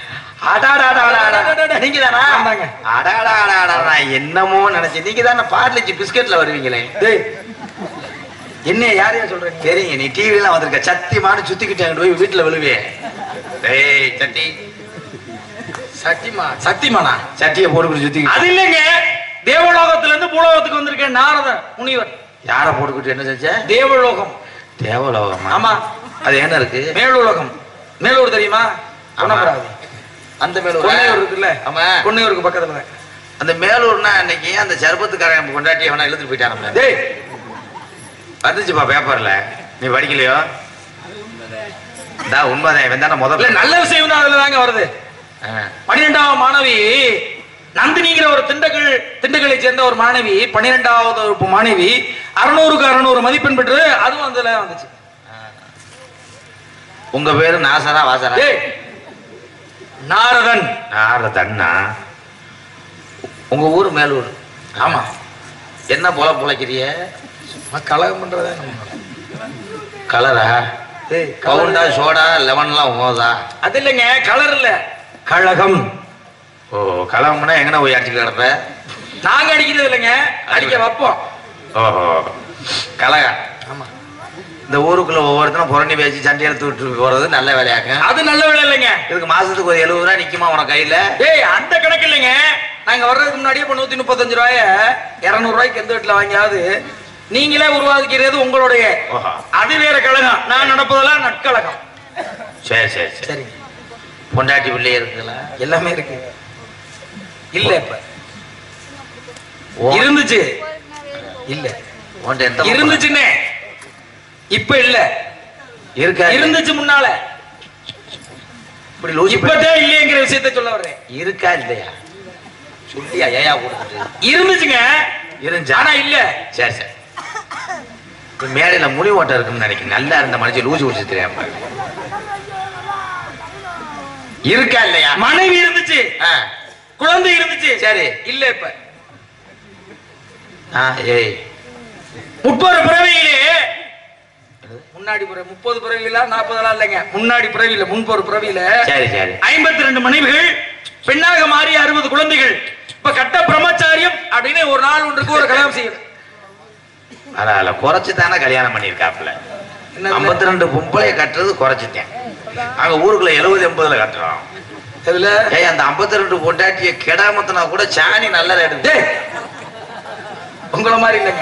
[SPEAKER 1] நீங்க தானா
[SPEAKER 4] ஆமாங்க.
[SPEAKER 1] அடாடாடாடா என்னமோ நினைச்சேன் நீங்க தானே பார்லிச்சி பிஸ்கெட்ல வருவீங்களே
[SPEAKER 4] டேய் என்ன யாரையா சொல்ற நீ
[SPEAKER 1] சரிங்க நீ டிவி எல்லாம் வந்திருக்க சத்தியமான சுத்திக்கிட்டு அங்கிட்டு போய் வீட்டுல விழுவே டேய் சட்டி
[SPEAKER 4] சத்தியமா சத்தியமானா
[SPEAKER 1] சட்டியை போட்டுக்கிட்டு சுத்திக்கிட்டு
[SPEAKER 4] அது இல்லைங்க தேவலோகத்துல இருந்து பூலோகத்துக்கு வந்திருக்கேன் நாரதன் முனிவர்
[SPEAKER 1] யாரை போட்டுக்கிட்டு என்ன செஞ்ச
[SPEAKER 4] தேவலோகம்
[SPEAKER 1] தேவலோகமா
[SPEAKER 4] ஆமா
[SPEAKER 1] அது என்ன இருக்கு
[SPEAKER 4] மேலுலகம் மேலூர் தெரியுமா பொன்னமராவதி
[SPEAKER 1] அந்த மேலூர்
[SPEAKER 4] கொன்னையூர் இருக்குல்ல
[SPEAKER 1] ஆமா
[SPEAKER 4] கொன்னையூருக்கு பக்கத்துல தான்.
[SPEAKER 1] அந்த மேலூர்னா அன்னைக்கு அந்த சர்பத்துக்காரன் கொண்டாட்டி அவனை இழுத்துட்டு போயிட்டான்
[SPEAKER 4] டேய்
[SPEAKER 1] வந்துச்சுப்பா பேப்பர்ல நீ படிக்கலையோ டா உண்மைதான் இவன் தானே
[SPEAKER 4] இல்ல
[SPEAKER 1] முதல்ல
[SPEAKER 4] நல்ல விஷயம் தான் அதுல தாங்க வருது
[SPEAKER 1] ஆ.
[SPEAKER 4] பன்னிரெண்டாவது மாணவி நந்தினிங்கிற ஒரு திண்டுக்கல் திண்டுக்கலை சேர்ந்த ஒரு மாணவி பன்னிரெண்டாவது ஒரு மாணவி அறுநூறுக்கு அறுநூறு மதிப்பெண் பெற்று அதுவும் அதுல வந்துச்சு
[SPEAKER 1] உங்க பேரு நாசரா வாசரா
[SPEAKER 4] டேய் நாரதன்
[SPEAKER 1] நாரதண்ணா உங்க ஊர் மேலூர்
[SPEAKER 4] ஆமா
[SPEAKER 1] என்ன போல புழைக்கிறிய
[SPEAKER 4] கலகம் பண்றதே
[SPEAKER 1] கலரா
[SPEAKER 4] டேய்
[SPEAKER 1] பவுண்டா சோடா லெமன்லாம் ஓதா
[SPEAKER 4] அது இல்லைங்க கலர் இல்ல கழகம்
[SPEAKER 1] ஓ கலவம்னா எங்கன போய் அடிச்சு கிடப்ப
[SPEAKER 4] நாங்க அடிக்கிறது இல்லைங்க அடிக்க வைப்போம்
[SPEAKER 1] ஓஹோ கலகா
[SPEAKER 4] ஆமா
[SPEAKER 1] இந்த ஊருக்குள்ள ஒவ்வொருத்தரும் புரண்டி பேசி சண்டை எடுத்து விட்டு போறது நல்ல வேலையாக்க
[SPEAKER 4] அது நல்ல வேலை இல்லைங்க
[SPEAKER 1] இதுக்கு மாசத்துக்கு ஒரு எழுபது ரூபா நிக்குமா உனக்கு கையில
[SPEAKER 4] ஏய் அந்த கணக்கு இல்லைங்க நாங்க வர்றதுக்கு முன்னாடியே இப்ப நூத்தி முப்பத்தஞ்சு ரூபாய இருநூறு ரூபாய்க்கு எந்த வீட்டுல வாங்கியாவது நீங்களே உருவாக்கிக்கிறது உங்களுடைய
[SPEAKER 1] ஓஹோ
[SPEAKER 4] அது வேற கழகம் நான் நடப்பதெல்லாம் நட்கழகம்
[SPEAKER 1] சரி சரி சரி
[SPEAKER 4] சரிங்க
[SPEAKER 1] பொண்டாட்டி பிள்ளைய இருக்குல்ல
[SPEAKER 4] எல்லாமே இருக்கு இல்ல இப்ப
[SPEAKER 1] உன்-
[SPEAKER 4] இருந்துச்சு இல்ல
[SPEAKER 1] உன்கிட்ட எத்தனை
[SPEAKER 4] இருந்துச்சுன்னே இப்ப இல்ல
[SPEAKER 1] இருக்கா
[SPEAKER 4] இருந்துச்சு முன்னால
[SPEAKER 1] இப்படி லூசி
[SPEAKER 4] இப்பதான் இல்லையங்கிற விஷயத்த சொல்ல வர்றேன்
[SPEAKER 1] இருக்கா இல்லையா சொல்லியா ஏயா கொடுத்துட்டு
[SPEAKER 4] இருந்துச்சுங்க
[SPEAKER 1] இருந்துச்சா
[SPEAKER 4] ஆனா இல்ல
[SPEAKER 1] சரி சரி இப்ப மேடையில முடி ஓட்டம் இருக்குன்னு நினைக்கிறேன் நல்லா இருந்த மனுஷன் லூசி குடிச்சு தெரியாம இருக்கா இல்லையா
[SPEAKER 4] மனைவி இருந்துச்சு
[SPEAKER 1] ஆ,
[SPEAKER 4] குழந்தை இருந்துச்சு
[SPEAKER 1] சரி
[SPEAKER 4] இல்ல இப்ப
[SPEAKER 1] ஆ, ஏய்
[SPEAKER 4] முப்பது பிறவியிலே முன்னாடி பிறவி முப்பது பிறவியில நாற்பதெல்லாம் இல்லைங்க முன்னாடி பிறவியில முன்பொரு பிறவியில
[SPEAKER 1] சரி சரி
[SPEAKER 4] ஐம்பத்தி ரெண்டு மனைவிகள் பெண்ணாக மாறி அறுபது குழந்தைகள் இப்ப கட்ட பிரம்மச்சாரியம் அப்படின்னு ஒரு நாள் ஒன்றுக்கு ஒரு கல்யாணம் செய்யணும்
[SPEAKER 1] அதனால குறைச்சு தானே கல்யாணம் பண்ணியிருக்காப்புல
[SPEAKER 4] என்னதுல?
[SPEAKER 1] ஐம்பத்தி ரெண்டு பொம்பளைய கட்டுறது குறைச்சிட்டேன் அங்க ஊருக்குள்ள எழுபது எண்பதுல கட்டுறோம்
[SPEAKER 4] இதுல
[SPEAKER 1] ஏய் அந்த ஐம்பத்தி ரெண்டு பொண்டாட்டிய கெடாமத்தினா கூட சாணி நல்ல ரேட்டு
[SPEAKER 4] டேய் உங்களை மாதிரி இல்லைங்க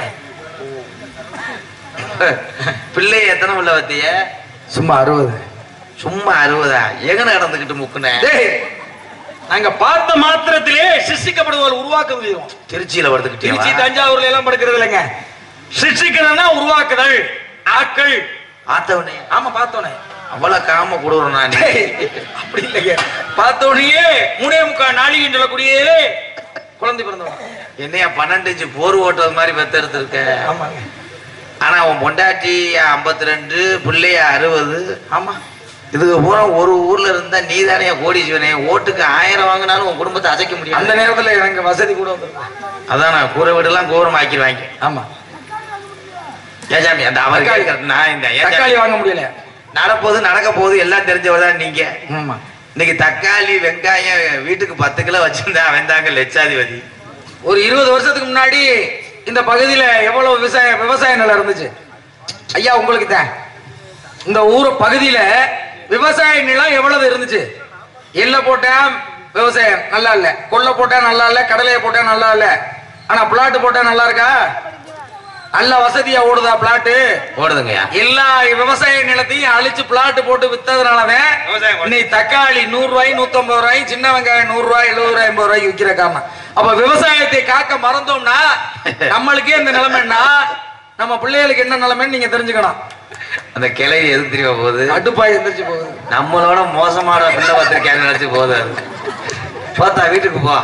[SPEAKER 1] பிள்ளை எத்தனை உள்ள வத்திய
[SPEAKER 4] சும்மா அறுபது
[SPEAKER 1] சும்மா அறுபதா எங்கன கடந்துக்கிட்டு முக்குன
[SPEAKER 4] டேய் நாங்க பார்த்த மாத்திரத்திலே சிருஷ்டிக்கப்படுவோர் உருவாக்க முடியும்
[SPEAKER 1] திருச்சியில
[SPEAKER 4] திருச்சி
[SPEAKER 1] படுத்துக்கிட்டே
[SPEAKER 4] தஞ்சாவூர்ல எல்லாம் படுக்கிறது இல்லைங்க சிருஷ்டிக்கிறதுனா உருவாக்குதல் ஆக்கள்
[SPEAKER 1] ஆத்தவனே
[SPEAKER 4] ஆமா பார்த்தோனே
[SPEAKER 1] அவ்வளவு காம கொடுறோம் நான்
[SPEAKER 4] டேய், அப்படி இல்லைங்க பார்த்தோனையே மூணே முக்கால் நாளிகைன்னு சொல்லக்கூடிய குழந்தை பிறந்தவன்
[SPEAKER 1] என்னையா பன்னெண்டு இன்ச்சு போர் ஓட்டுறது மாதிரி பெத்தெடுத்திருக்க
[SPEAKER 4] ஆமாங்க
[SPEAKER 1] ஆனா அவன் பொண்டாட்டி ஐம்பத்தி ரெண்டு பிள்ளைய அறுபது
[SPEAKER 4] ஆமா
[SPEAKER 1] இதுக்கு பூரா ஒரு ஊர்ல இருந்தா நீ தானே கோடீஸ்வரனே ஓட்டுக்கு ஆயிரம் வாங்கினாலும் உன் குடும்பத்தை அசைக்க
[SPEAKER 4] அந்த
[SPEAKER 1] முடியாது
[SPEAKER 4] நேரத்துல எனக்கு வசதி கூட வந்துருக்கும்
[SPEAKER 1] அதான் நான் கூரை வீடெல்லாம் கோரம் ஆக்கிடுவாங்க
[SPEAKER 4] ஆமா
[SPEAKER 1] ஏஜாமி அந்த அவர்
[SPEAKER 4] தக்காளி.
[SPEAKER 1] கேட்கறது நான் இந்த
[SPEAKER 4] தக்காளி
[SPEAKER 1] ஏஜாமி
[SPEAKER 4] வாங்க முடியல
[SPEAKER 1] நடப்போது நடக்க போகுது எல்லாம் தெரிஞ்சவதான் நீங்க
[SPEAKER 4] ஆமா
[SPEAKER 1] இன்னைக்கு தக்காளி வெங்காயம் வீட்டுக்கு பத்து கிலோ வச்சிருந்தா அவன் தாங்க லட்சாதிபதி
[SPEAKER 4] ஒரு இருபது வருஷத்துக்கு முன்னாடி இந்த பகுதியில எவ்வளவு விவசாய விவசாய நிலம் இருந்துச்சு ஐயா உங்களுக்கு தான் இந்த ஊர் பகுதியில விவசாய நிலம் எவ்வளவு இருந்துச்சு எள்ள போட்டா விவசாயம் நல்லா இல்ல கொல்லை போட்டா நல்லா இல்ல கடலையை போட்டா நல்லா இல்ல ஆனா பிளாட் போட்டா நல்லா இருக்கா நல்ல வசதியா ஓடுதா பிளாட்டு
[SPEAKER 1] ஓடுதுங்கய்யா
[SPEAKER 4] எல்லா விவசாய நிலத்தையும் அழிச்சு பிளாட் போட்டு வித்ததுனாலதான்
[SPEAKER 1] விவசாயம் பண்ண-
[SPEAKER 4] இன்னைக்கு தக்காளி நூறு ரூபாய் நூத்தி ஐம்பது ரூபாய் சின்ன வெங்காயம் நூறு ரூபாய் எழுபது ரூபாய் எண்பது ரூபாய்க்கு விக்கிற காம அப்ப விவசாயத்தை காக்க மறந்தோம்னா நம்மளுக்கே இந்த நிலைமைன்னா நம்ம பிள்ளைகளுக்கு என்ன நிலைமைன்னு நீங்க தெரிஞ்சுக்கணும்
[SPEAKER 1] அந்த கிளை எது தெரிய போகுது
[SPEAKER 4] அடுப்பாய் எந்திரிச்சு போகுது
[SPEAKER 1] நம்மளோட மோசமான பிள்ளை பத்திரிக்கையான்னு நினைச்சு போகுது அது. போத்தா வீட்டுக்கு போ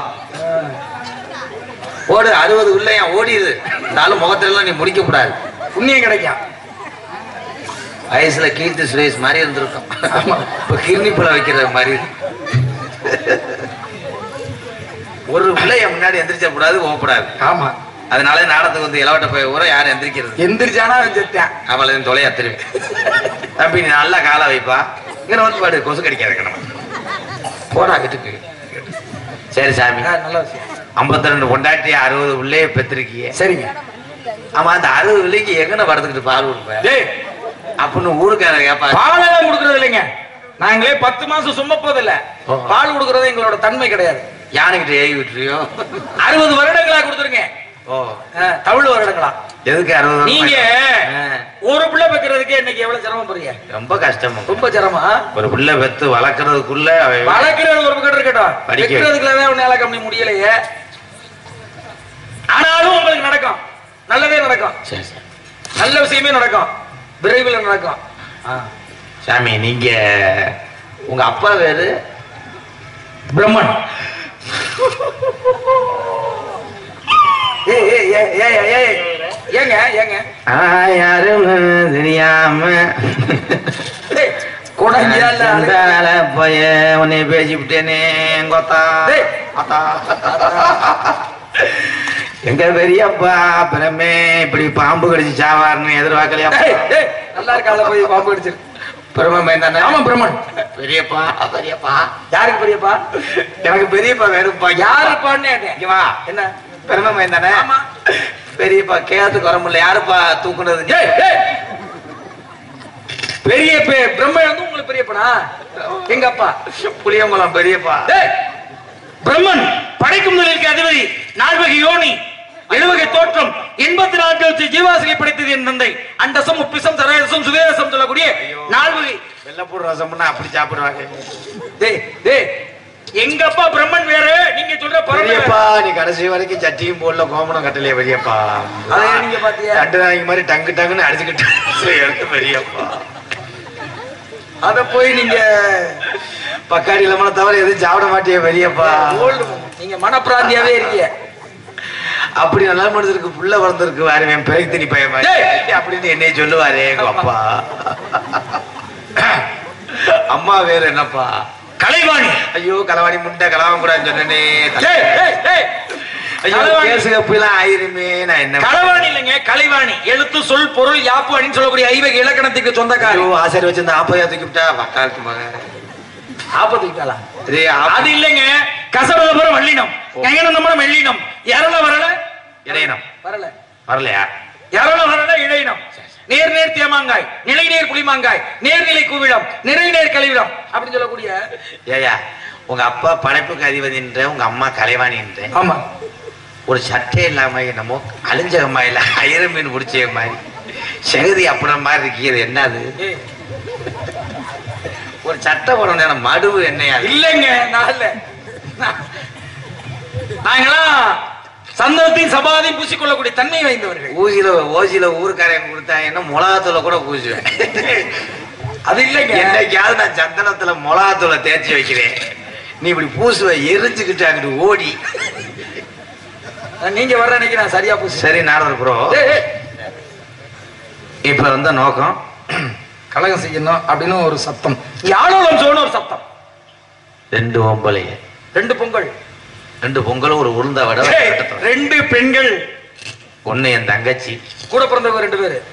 [SPEAKER 1] ஓடு அறுபது உள்ள ஏன் ஓடிது இந்த ஆளு முகத்துல எல்லாம் நீ முடிக்க கூடாது
[SPEAKER 4] புண்ணியம் கிடைக்கும்
[SPEAKER 1] வயசுல கீர்த்தி சுரேஷ் மாதிரி இருந்திருக்கும் இப்ப கிர்னி பழம் வைக்கிற மாதிரி ஒரு பிள்ளைய முன்னாடி எந்திரிச்ச கூடாது போகக்கூடாது
[SPEAKER 4] ஆமா
[SPEAKER 1] அதனால நாடத்துக்கு வந்து இளவட்ட போய் ஊற யாரும் எந்திரிக்கிறது
[SPEAKER 4] எந்திரிச்சானா அவன் செத்தேன்
[SPEAKER 1] அவளை தொலையா திரும்பி தம்பி நீ நல்லா காலை வைப்பா இங்க வந்து பாடு கொசு கடிக்காத நம்ம போடா வீட்டுக்கு சரி சாமி
[SPEAKER 4] ஆ, நல்ல விஷயம்
[SPEAKER 1] ஐம்பத்தி ரெண்டு பொண்டாட்டி அறுபது உள்ளே பெற்றிருக்கிய
[SPEAKER 4] சரிங்க
[SPEAKER 1] ஆமா அந்த அறுபது பிள்ளைக்கு எங்கன படுத்துக்கிட்டு பால் கொடுப்பேன்
[SPEAKER 4] டேய்
[SPEAKER 1] அப்படின்னு ஊருக்கார கேப்பா
[SPEAKER 4] பாலெல்லாம் கொடுக்கறது இல்லைங்க நாங்களே பத்து மாசம் சுமப்பது இல்ல
[SPEAKER 1] ஓ.
[SPEAKER 4] பால் கொடுக்கறது எங்களோட தன்மை கிடையாது
[SPEAKER 1] யானைகிட்ட ஏவி விட்டுறியோ
[SPEAKER 4] அறுபது வருடங்களா கொடுத்துருங்க
[SPEAKER 1] ஓ
[SPEAKER 4] ஆ, தமிழ் வருடங்களா
[SPEAKER 1] எதுக்கு அறுபது
[SPEAKER 4] நீங்க
[SPEAKER 1] ஆ,
[SPEAKER 4] ஒரு பிள்ளை வைக்கிறதுக்கே இன்னைக்கு எவ்வளவு சிரமம் போறீங்க
[SPEAKER 1] ரொம்ப கஷ்டம்
[SPEAKER 4] ரொம்ப சிரமம்
[SPEAKER 1] ஒரு பிள்ளை பெத்து வளர்க்கறதுக்குள்ள அவன்
[SPEAKER 4] வளர்க்கிறது ஒரு பக்கம் இருக்கட்டும்
[SPEAKER 1] படிக்க.
[SPEAKER 4] வைக்கிறதுக்குள்ளதான் உன்னால கம்மி முடியலையே ஆனாலும் உங்களுக்கு நடக்கும் நல்லதே நடக்கும்
[SPEAKER 1] சரி சரி
[SPEAKER 4] நல்ல விஷயமே நடக்கும் விரைவில் நடக்கும் ஆ.
[SPEAKER 1] சாமி நீங்க உங்க அப்பா பேரு
[SPEAKER 4] பிரம்மன் ஏய் ஏய் ஏய் ஏய் ஏய், ஏய் ஏங்க ஏங்க
[SPEAKER 1] ஆ, யாருன்னு தெரியாம
[SPEAKER 4] ஏய், கொடைங்கியா இல்ல அழுகு-
[SPEAKER 1] சந்தால போய் உன்னை பேசிவிட்டேனே கொத்தா
[SPEAKER 4] டேய்.
[SPEAKER 1] அத்தா. எங்க பெரியப்பா அப்புறமே இப்படி பாம்பு கடிச்சு சாவாருன்னு எதிர்பார்க்கலையா
[SPEAKER 4] ஏய், ஏய், நல்லா இருக்கால போய் பாம்பு கடிச்சிரு
[SPEAKER 1] பெருமை தானே
[SPEAKER 4] ஆமா பிரம்மன்
[SPEAKER 1] பெரியப்பா பெரியப்பா
[SPEAKER 4] யாருக்கு பெரியப்பா
[SPEAKER 1] எனக்கு பெரியப்பா வேணும்ப்பா
[SPEAKER 4] யாருப்பான்னு கேட்டேன்
[SPEAKER 1] இங்க வா
[SPEAKER 4] என்ன
[SPEAKER 1] பெருமை தானே
[SPEAKER 4] ஆமா.
[SPEAKER 1] பெரியப்பா கேத்துக்கு வர முடியல யாருப்பா தூக்குனது நீ?
[SPEAKER 4] ஏய், ஏய். பெரிய பெ- பிரம்மன் வந்து உங்களுக்கு பெரியப்பனா எங்க அப்பா
[SPEAKER 1] புளியங்குளம் பெரியப்பா
[SPEAKER 4] ஏய், பிரம்மன் படைக்கும் முதலுக்கு அதிபதி நால்வகை யோனி எழுவகை தோற்றம் எண்பத்தி நான்கு லட்சம் ஜீவாசிகளை படைத்தது என் தந்தை அண்டசம் உப்பிசம் சரேசம் சுதேசம் சொல்லக்கூடிய நால்வகை
[SPEAKER 1] வெள்ளப்பூர் ரசம்னா அப்படி சாப்பிடுவாங்க
[SPEAKER 4] டேய் டேய் எங்க அப்பா பிரம்மன் வேற நீங்க சொல்ற பரம
[SPEAKER 1] பெரியப்பா
[SPEAKER 4] வேற.
[SPEAKER 1] நீ கடைசி வரைக்கும் சட்டியும் போடல கோமணம் கட்டலையே பெரியப்பா
[SPEAKER 4] அதை ஏன் நீங்க பாத்தியா?
[SPEAKER 1] ரெண்டு நாளைக்கு மாதிரி டங்கு டங்குன்னு அடிச்சுக்கிட்டு எடுத்து பெரியப்பா
[SPEAKER 4] அத போய் நீங்க
[SPEAKER 1] பக்காடி இல்லாம தவிர எதுவும் சாப்பிட மாட்டியே பெரியப்பா
[SPEAKER 4] ஓல்டு நீங்க மனப்பிராந்தியாவே இருக்கீங்க
[SPEAKER 1] அப்படி நல்ல மனுஷருக்கு புள்ள வளர்ந்துருக்கு வேற பிறகு திணி பையன் மாதிரி.
[SPEAKER 4] டேய்.
[SPEAKER 1] அப்படின்னு என்னைய சொல்லுவாரே எங்க அப்பா அம்மா வேற என்னப்பா
[SPEAKER 4] கலைவாணி
[SPEAKER 1] ஐயோ களவாணி முண்டை களவான் கூடாதுன்னு சொன்னேனே
[SPEAKER 4] டேய், டேய், டேய்.
[SPEAKER 1] ஐயோ
[SPEAKER 4] களவாணி.
[SPEAKER 1] கேசு கப்புலாம் ஆயிருமே நான் என்ன
[SPEAKER 4] களவாணி இல்லைங்க கலைவாணி எழுத்து சொல் பொருள் யாப்பு அப்படின்னு சொல்லக்கூடிய ஐவகை இலக்கணத்துக்கு சொந்தக்காரி
[SPEAKER 1] ஐயோ ஆசாரி வச்சிருந்த ஆப்பையா தூக்கிவிட்டா வக்காலத்து மகன்
[SPEAKER 4] ஆபத்துக்கிட்டாளா
[SPEAKER 1] இதே
[SPEAKER 4] அது
[SPEAKER 1] ஆப்ப-
[SPEAKER 4] இல்லைங்க கசடதபுரம் வள்ளினம் கங்கனம் நம்ம மெல்லினம் யாரெல்ல வரல
[SPEAKER 1] இடையினம்
[SPEAKER 4] வரல
[SPEAKER 1] வரலையா
[SPEAKER 4] யாரெல்ல வரல இடையினம் நேர் நேர் தேமாங்காய் நிலை நேர் புளிமாங்காய் நேர்நிலை கூவிடம் நிறை நேர் கழிவிடம் அப்படின்னு சொல்லக்கூடிய
[SPEAKER 1] ஏயா உங்க அப்பா படைப்புக்கு அதிபதின்ற உங்க அம்மா கலைவாணின்ற
[SPEAKER 4] ஆமா
[SPEAKER 1] ஒரு சட்டை இல்லாம என்னமோ அழிஞ்சகமா இல்ல அயிர மீன் பிடிச்ச மாதிரி செகுதி அப்படின்ற மாதிரி இருக்கிறது என்னது
[SPEAKER 4] ஏய்,
[SPEAKER 1] ஒரு சட்டை போடணும் மடுவு என்னையா அது?
[SPEAKER 4] இல்லைங்க நான் இல்ல நான்- நாங்களாம் சந்தனத்தையும் சபாதையும் பூசிக்கொள்ளக்கூடிய தன்மை வாய்ந்தவர்கள்
[SPEAKER 1] ஊசியில ஓசியில ஊருக்காரன் கொடுத்தாங்கன்னா மிளகாத்தூளை கூட பூசுவேன்
[SPEAKER 4] அது இல்லைங்க
[SPEAKER 1] என்னைக்காவது நான் சந்தனத்துல மிளகாத்தூளை தேய்ச்சி வைக்கிறேன் நீ இப்படி பூசுவ எரிஞ்சுக்கிட்டு அங்கிட்டு ஓடி
[SPEAKER 4] நீங்க வர்ற அன்னைக்கு நான் சரியா பூசி
[SPEAKER 1] சரி நாரதர் ப்ரோ
[SPEAKER 4] ஏய், ஏய்,
[SPEAKER 1] இப்ப வந்த நோக்கம்
[SPEAKER 4] கலகம் செய்யணும் அப்படின்னு ஒரு சத்தம் யாழோலம் சோன ஒரு சத்தம்
[SPEAKER 1] ரெண்டு ஒம்பளைய
[SPEAKER 4] ரெண்டு பொங்கல்
[SPEAKER 1] ரெண்டு பொங்கலும் ஒரு உளுந்த வடை
[SPEAKER 4] ஏய், ரெண்டு பெண்கள்
[SPEAKER 1] ஒண்ணு என் தங்கச்சி
[SPEAKER 4] கூட பிறந்தவங்க ரெண்டு பேரு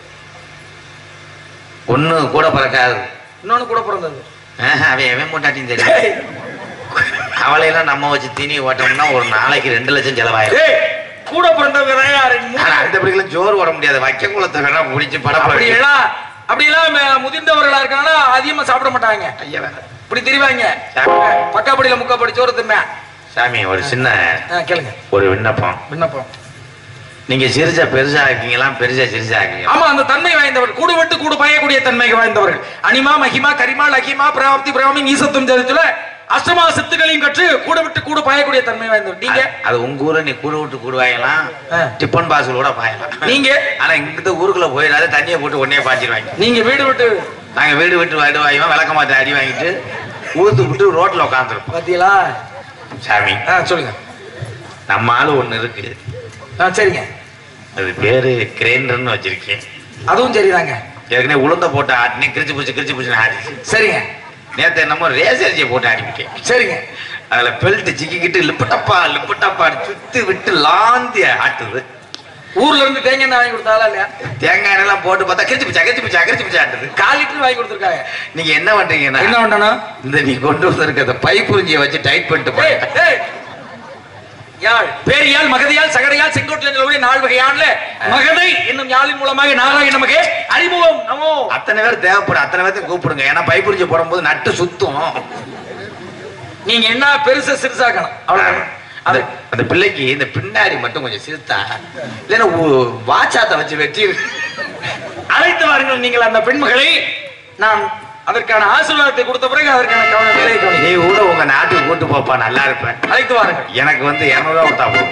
[SPEAKER 1] ஒண்ணு கூட பிறக்காது
[SPEAKER 4] இன்னொன்னு கூட பிறந்தது
[SPEAKER 1] ஆஹ், அவன் எவன் மூட்டாட்டின்னு தெரியும்
[SPEAKER 4] ஏய்,
[SPEAKER 1] அவளையெல்லாம் நம்ம வச்சு தீனி ஓட்டோம்னா ஒரு நாளைக்கு ரெண்டு லட்சம் செலவாயிரும்
[SPEAKER 4] ஏய், கூட பிறந்தவங்க தான் யாரு? மூணு
[SPEAKER 1] ஆனா அந்த பிள்ளைகளும் ஜோறு ஓட முடியாது வைக்க குளத்தை வேணா முடிச்சு படம்
[SPEAKER 4] அப்படி எல்லாம் அப்படி எல்லாம் ம- முதிர்ந்தவர்களா இருக்காங்கன்னா அதிகமா சாப்பிட மாட்டாங்க
[SPEAKER 1] ஐயா வேற.
[SPEAKER 4] இப்படி தெரிவாங்க
[SPEAKER 1] சாமி,
[SPEAKER 4] பக்காப்படியில முக்காப்படி சோறு தின்ன
[SPEAKER 1] சாமி ஒரு சின்ன
[SPEAKER 4] கேளுங்க
[SPEAKER 1] ஒரு விண்ணப்பம்
[SPEAKER 4] விண்ணப்பம்
[SPEAKER 1] நீங்க சிரிச்சா பெருசா இருக்கீங்களா பெருசா சிரிச்சா இருக்கீங்க
[SPEAKER 4] ஆமா அந்த தன்மை வாய்ந்தவர் கூடு விட்டு கூடு பாயக்கூடிய தன்மை வாய்ந்தவர்கள் அனிமா மகிமா கரிமா லகிமா பிராப்தி பிராமி நீசத்தும் தெரிஞ்சுல அஷ்டமா சித்துகளையும் கற்று கூட விட்டு கூடு பாயக்கூடிய தன்மை வாய்ந்தவர் நீங்க
[SPEAKER 1] அது- அது உங்க ஊர்ல நீ கூடு விட்டு கூடு வாங்கலாம்
[SPEAKER 4] ஆ.
[SPEAKER 1] டிப்பன் பாஸ்கள் கூட பாயலாம்
[SPEAKER 4] நீங்க
[SPEAKER 1] ஆனா இங்கிட்ட ஊருக்குள்ள போயிடாத தண்ணியை போட்டு உடனே பாய்ச்சிருவாங்க
[SPEAKER 4] நீங்க வீடு விட்டு
[SPEAKER 1] நாங்க வீடு விட்டு வாடு வாங்கிவோம் விளக்க மாத்த அடி வாங்கிட்டு ஊத்து விட்டு ரோட்ல உட்காந்துருப்போம்
[SPEAKER 4] பாத்தீங்களா
[SPEAKER 1] சாமி
[SPEAKER 4] ஆ, சொல்லுங்க
[SPEAKER 1] நம்ம ஆளு ஒண்ணு இருக்கு
[SPEAKER 4] ஆ, சரிங்க
[SPEAKER 1] அது பேரு கிரைண்டர்னு வச்சிருக்கேன்
[SPEAKER 4] அதுவும் சரிதாங்க
[SPEAKER 1] ஏற்கனவே உளுந்த போட்டு ஆட்டினே கிரிச்சு பூச்சி கிரிச்சு பூச்சி ஆடிச்சு
[SPEAKER 4] சரிங்க
[SPEAKER 1] நேத்து என்னமோ ரேஸ் அரிசியை போட்டு ஆடிவிட்டேன்
[SPEAKER 4] சரிங்க
[SPEAKER 1] அதுல பெல்ட் சிக்கிக்கிட்டு லிப்பட்டப்பா லிப்பட்டப்பா சுத்தி விட்டு லாந்தி ஆட்டுது
[SPEAKER 4] ஊர்ல இருந்து தேங்காய் எண்ணெய் வாங்கி கொடுத்தாலா இல்லையா
[SPEAKER 1] தேங்காய் எண்ணெய்லாம் போட்டு பார்த்தா கிரிச்சு பிச்சா கிரிச்சு பிச்சா கிரிச்சு பிச்சா ஆட்டுது
[SPEAKER 4] கால் லிட்டர் வாங்கி கொடுத்துருக்காங்க
[SPEAKER 1] நீங்க என்ன பண்றீங்கன்னா
[SPEAKER 4] என்ன பண்ணணும்
[SPEAKER 1] இந்த நீ கொண்டு வந்திருக்க அந்த பைப்புரிஞ்சியை வச்சு டைட் பண்ணிட்டு
[SPEAKER 4] ஏய்,
[SPEAKER 1] போய்
[SPEAKER 4] ஏய். யாழ் பேரியால் மகதையால் சகடையால் செங்கோட்டில் சொல்லக்கூடிய நால் வகையான்ல மகதை என்னும் யாழின் மூலமாக நாராயண நமக்கு அறிமுகம் நமோ
[SPEAKER 1] அத்தனை பேர் தேவைப்படும் அத்தனை பேர்த்தையும் கூப்பிடுங்க ஏன்னா பைப்புரிஞ்சி போடும்போது நட்டு சுத்தும்
[SPEAKER 4] நீங்க என்ன பெருசா சிறுசாக்கணும் அவ்வளவுதான்
[SPEAKER 1] அந்த
[SPEAKER 4] அது
[SPEAKER 1] அந்த பிள்ளைக்கு இந்த பின்னாடி மட்டும் கொஞ்சம் சிறுத்தா இல்லைன்னா ஊ- வாச்சாத்தை வச்சு வெட்டி
[SPEAKER 4] அழைத்து வாருங்கள் நீங்கள் அந்த பெண்மகளை நான் அதற்கான ஆசீர்வாதத்தை கொடுத்த பிறகு அதற்கான கவன நிலையை கவனி
[SPEAKER 1] நீ கூட உங்க நாட்டுக்கு கூட்டு போப்பா நல்லா இருப்பேன்
[SPEAKER 4] அழைத்து வாருங்கள்
[SPEAKER 1] எனக்கு வந்து இரநூறுவா கொடுத்தா போதும்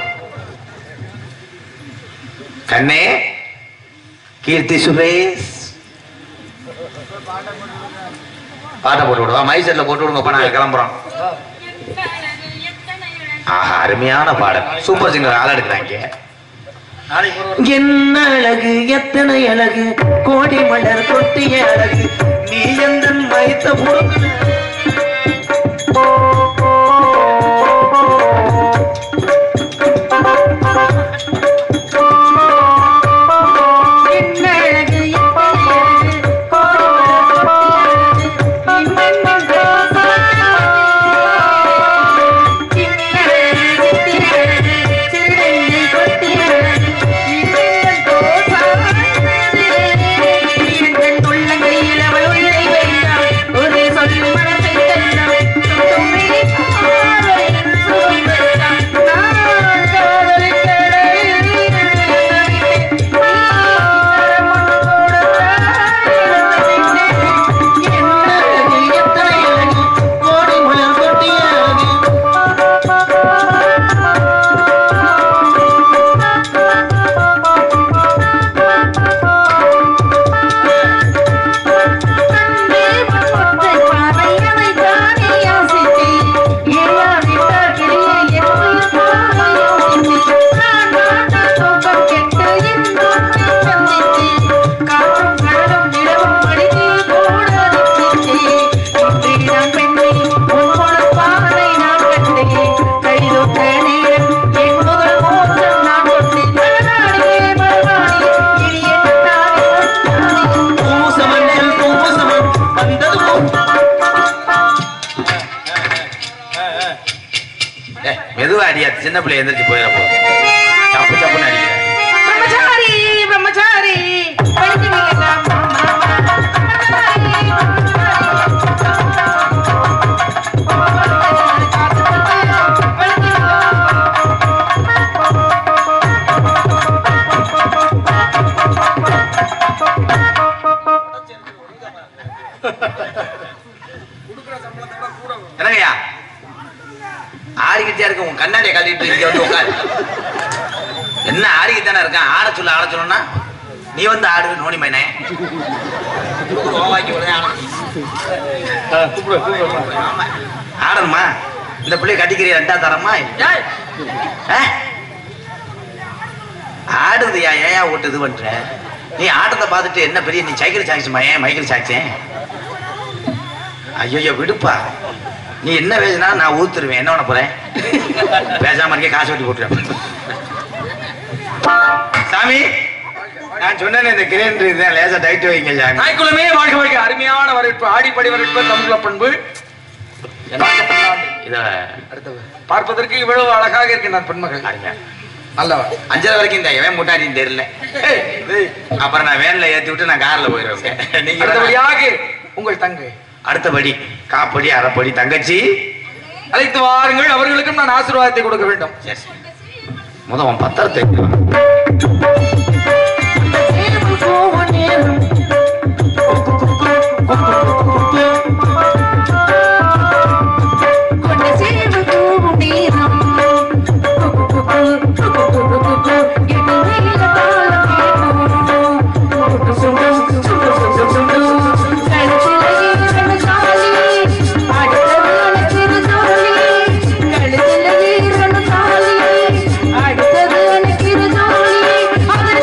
[SPEAKER 1] கண்ணே கீர்த்தி சுரேஷ் பாட்டை போட்டு விடுவா மைசெட்ல போட்டு விடுங்கப்பா நாங்க கிளம்புறோம் ஆஹா அருமையான பாடல் சூப்பர் சிங்கர் ஆள் எடுக்கிறாங்க
[SPEAKER 4] நாளைக்கு ஒரு ஒரு-
[SPEAKER 2] என்ன அழகு எத்தனை அழகு கோடி மலர் கொட்டிய அழகு நீ எந்த மைத்த பொறுப்பு
[SPEAKER 5] என்ன அழகு எத்தனை அழகு கோடி மலர் கொட்டிய அழகு இன்னென்ன சித்திர அழகு சிறுநெஞ்சை கொட்டிய அழகு இன்னென்ன தோசானது எங்கள் உள்ளங்கையில் அவள் உயிரை வைத்தாள் ஒரு சொல் மனத்தை
[SPEAKER 1] பிள்ளை எந்திரிச்சு போயிட போதும் சப்பு சப்புன்னு அடிக்கிறேன்
[SPEAKER 5] பிரம்மச்சாரி பிரம்மச்சாரி படிக்கிறீங்களா
[SPEAKER 1] என்னங்கய்யா ஆடிக்கிட்டே இருக்க உன் கண்ணாடியை கட்டிட்டு இங்க வந்து உட்காரு என்ன ஆடிக்கிட்டானே இருக்கான் ஆட சொல்ல ஆட சொல்லணும்னா நீ வந்து ஆடு நோனி மைனே கோவாக்கி உடனே ஆடணும். ஆமா. ஆடணுமா இந்த பிள்ளைய கட்டிக்கிறிய ரெண்டா தரமா ஆ? ஆடுதுயா ஏயா ஓட்டு இது பண்ற நீ ஆட்டத்தை பார்த்துட்டு என்ன பெரிய நீ சைக்கிள் சாக்ஸுமா ஏன் மைக்கிள் சாக்ஸேன் ஐயோ விடுப்பா நீ என்ன பேசினா நான் ஊத்துருவேன் என்ன பண்ண போறேன் பேசாம இருக்கே காசு வெட்டி போட்டுருவேன் சாமி நான் சொன்னேன் இந்த கிரேண்டர் இதுதான் லேசா டைட் வைங்க சாமி
[SPEAKER 4] தாய்க்குளமே வாழ்க வாழ்க அருமையான வரவேற்பு ஆடிப்படி வரவேற்பு தமிழ பண்பு
[SPEAKER 1] இத
[SPEAKER 4] அடுத்தது பார்ப்பதற்கு இவ்வளவு அழகாக இருக்கின்றார் பெண்மகள்
[SPEAKER 1] அருமையா.
[SPEAKER 4] நல்லவா
[SPEAKER 1] அஞ்சரை வரைக்கும் இந்த எவன் முட்டாடின்னு தெரியல
[SPEAKER 4] ஏய், ஏய்,
[SPEAKER 1] அப்புறம் நான் வேன்ல ஏத்தி விட்டு நான் கார்ல போயிடுவேன் நீங்க
[SPEAKER 4] அடுத்தபடியாக உங்கள் தங்கை
[SPEAKER 1] அடுத்தபடி காப்படி அரைப்படி தங்கச்சி
[SPEAKER 4] அழைத்து வாருங்கள் அவர்களுக்கும் நான் ஆசீர்வாதத்தை கொடுக்க வேண்டும்
[SPEAKER 1] சரி, சரி. முத உன் பத்திரத்தை எடுத்து வா.
[SPEAKER 5] கொண்ட சேவு தூவும் நேரம் எட்டு நீல தாளம் அடுத்தது எனக்கு ஜாலி அது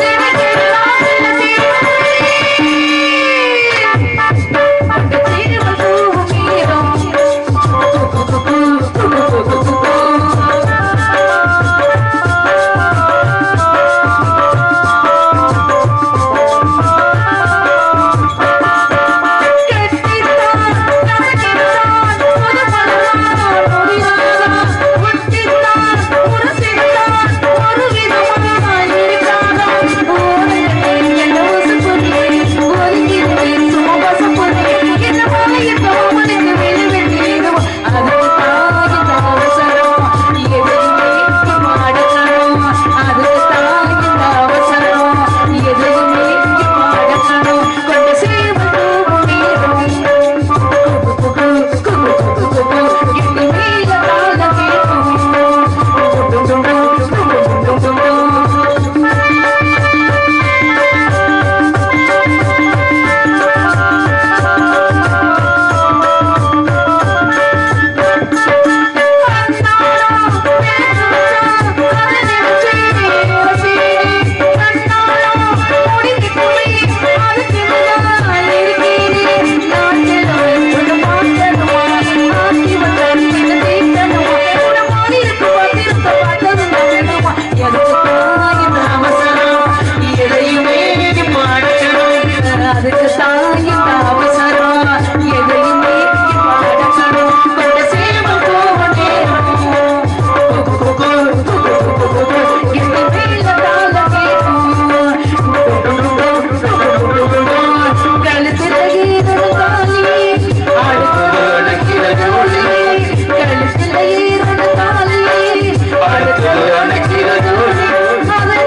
[SPEAKER 5] அதுக்கு தாய் அவசரம் எதையுமே பாடக்கணும் கொண்ட சேவம் போக நேரம் இந்த மேல தாள கேட்கும் கழுத்துல ஈரல் தாலி அடுத்து கழுத்துல ஈரல் தாலி அடுத்து அது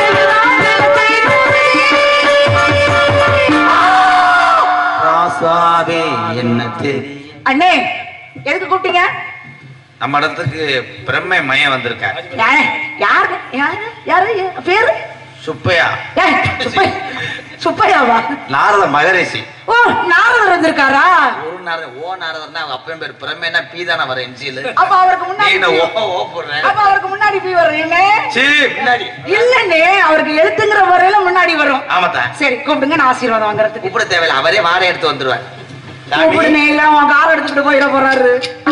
[SPEAKER 1] ராசாவே என்ன தெரியும்
[SPEAKER 5] அண்ணே எதுக்கு கூப்பிட்டீங்க
[SPEAKER 1] நம்ம இடத்துக்கு பிரம்மை மயம் வந்திருக்காரு
[SPEAKER 5] யாரு யாரு யாரு யாரு பேரு
[SPEAKER 1] சுப்பையா
[SPEAKER 5] ஏய், சுப்பை- சுப்பையாவா
[SPEAKER 1] நாரத மகரிஷி
[SPEAKER 5] ஓ நாரதர் வந்திருக்காரா
[SPEAKER 1] ஒரு நாரத ஓ நாரதர்னா அவங்க அப்பன் பேர் பிரம்மைனா பீ தானே வர என்ஜில்
[SPEAKER 5] அப்ப அவருக்கு
[SPEAKER 1] நீ
[SPEAKER 5] முன்னாடி
[SPEAKER 1] என்ன ஓ ஓ போடுற
[SPEAKER 5] அப்ப அவருக்கு முன்னாடி போய் வர்றீங்க
[SPEAKER 1] சீ பின்னாடி
[SPEAKER 5] இல்லண்ணே அவருக்கு எழுத்துங்கிற வரையில முன்னாடி வரும்
[SPEAKER 1] ஆமாத்தா
[SPEAKER 5] சரி கூப்பிடுங்க நான் ஆசீர்வாதம் வாங்குறதுக்கு
[SPEAKER 1] கூப்பிட தேவையில்ல அவரே வாடகை எடுத்து வந்துருவார் சாமி,
[SPEAKER 5] கூப்பிடுனே இல்ல அவன் கார் எடுத்துக்கிட்டு போயிட போறாரு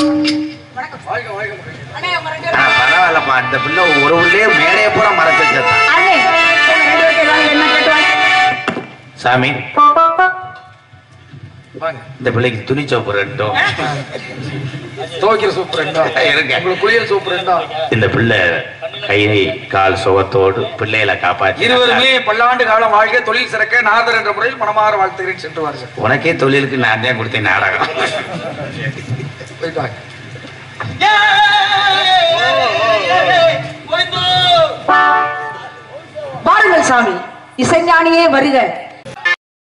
[SPEAKER 1] ஆ, பரவாயில்லப்பா இந்த பிள்ளை ஒரு உள்ளே மேடையை பூரா மறைச்சு வச்சிருக்கான்.
[SPEAKER 5] அண்ணே ரெண்டு பேருக்கு ஏதாவது என்ன கேட்டுவாங்க
[SPEAKER 1] சாமி
[SPEAKER 4] வாங்க
[SPEAKER 1] இந்த பிள்ளைக்கு துணி சோப்பு ரெண்டும்
[SPEAKER 4] துவைக்கிற சூப்பர் ரெண்டா
[SPEAKER 1] இருங்க.
[SPEAKER 4] உங்களுக்கு குளியல் சூப்பர் ரெண்டா
[SPEAKER 1] இந்த பிள்ளை கை கால் சுகத்தோடு பிள்ளைகளை காப்பாற்றி
[SPEAKER 4] இருவருமே பல்லாண்டு காலம் வாழ்க தொழில் சிறக்க நாதர் என்ற முறையில் மனமாற வாழ்த்துகிறேன் சென்று வாருங்கள்
[SPEAKER 1] உனக்கே தொழிலுக்கு நான் தான் கொடுத்தேன் நாடகம்
[SPEAKER 4] போயிட்டு வாங்க
[SPEAKER 5] பாருங்கள் சாமி இசைஞானியே வருக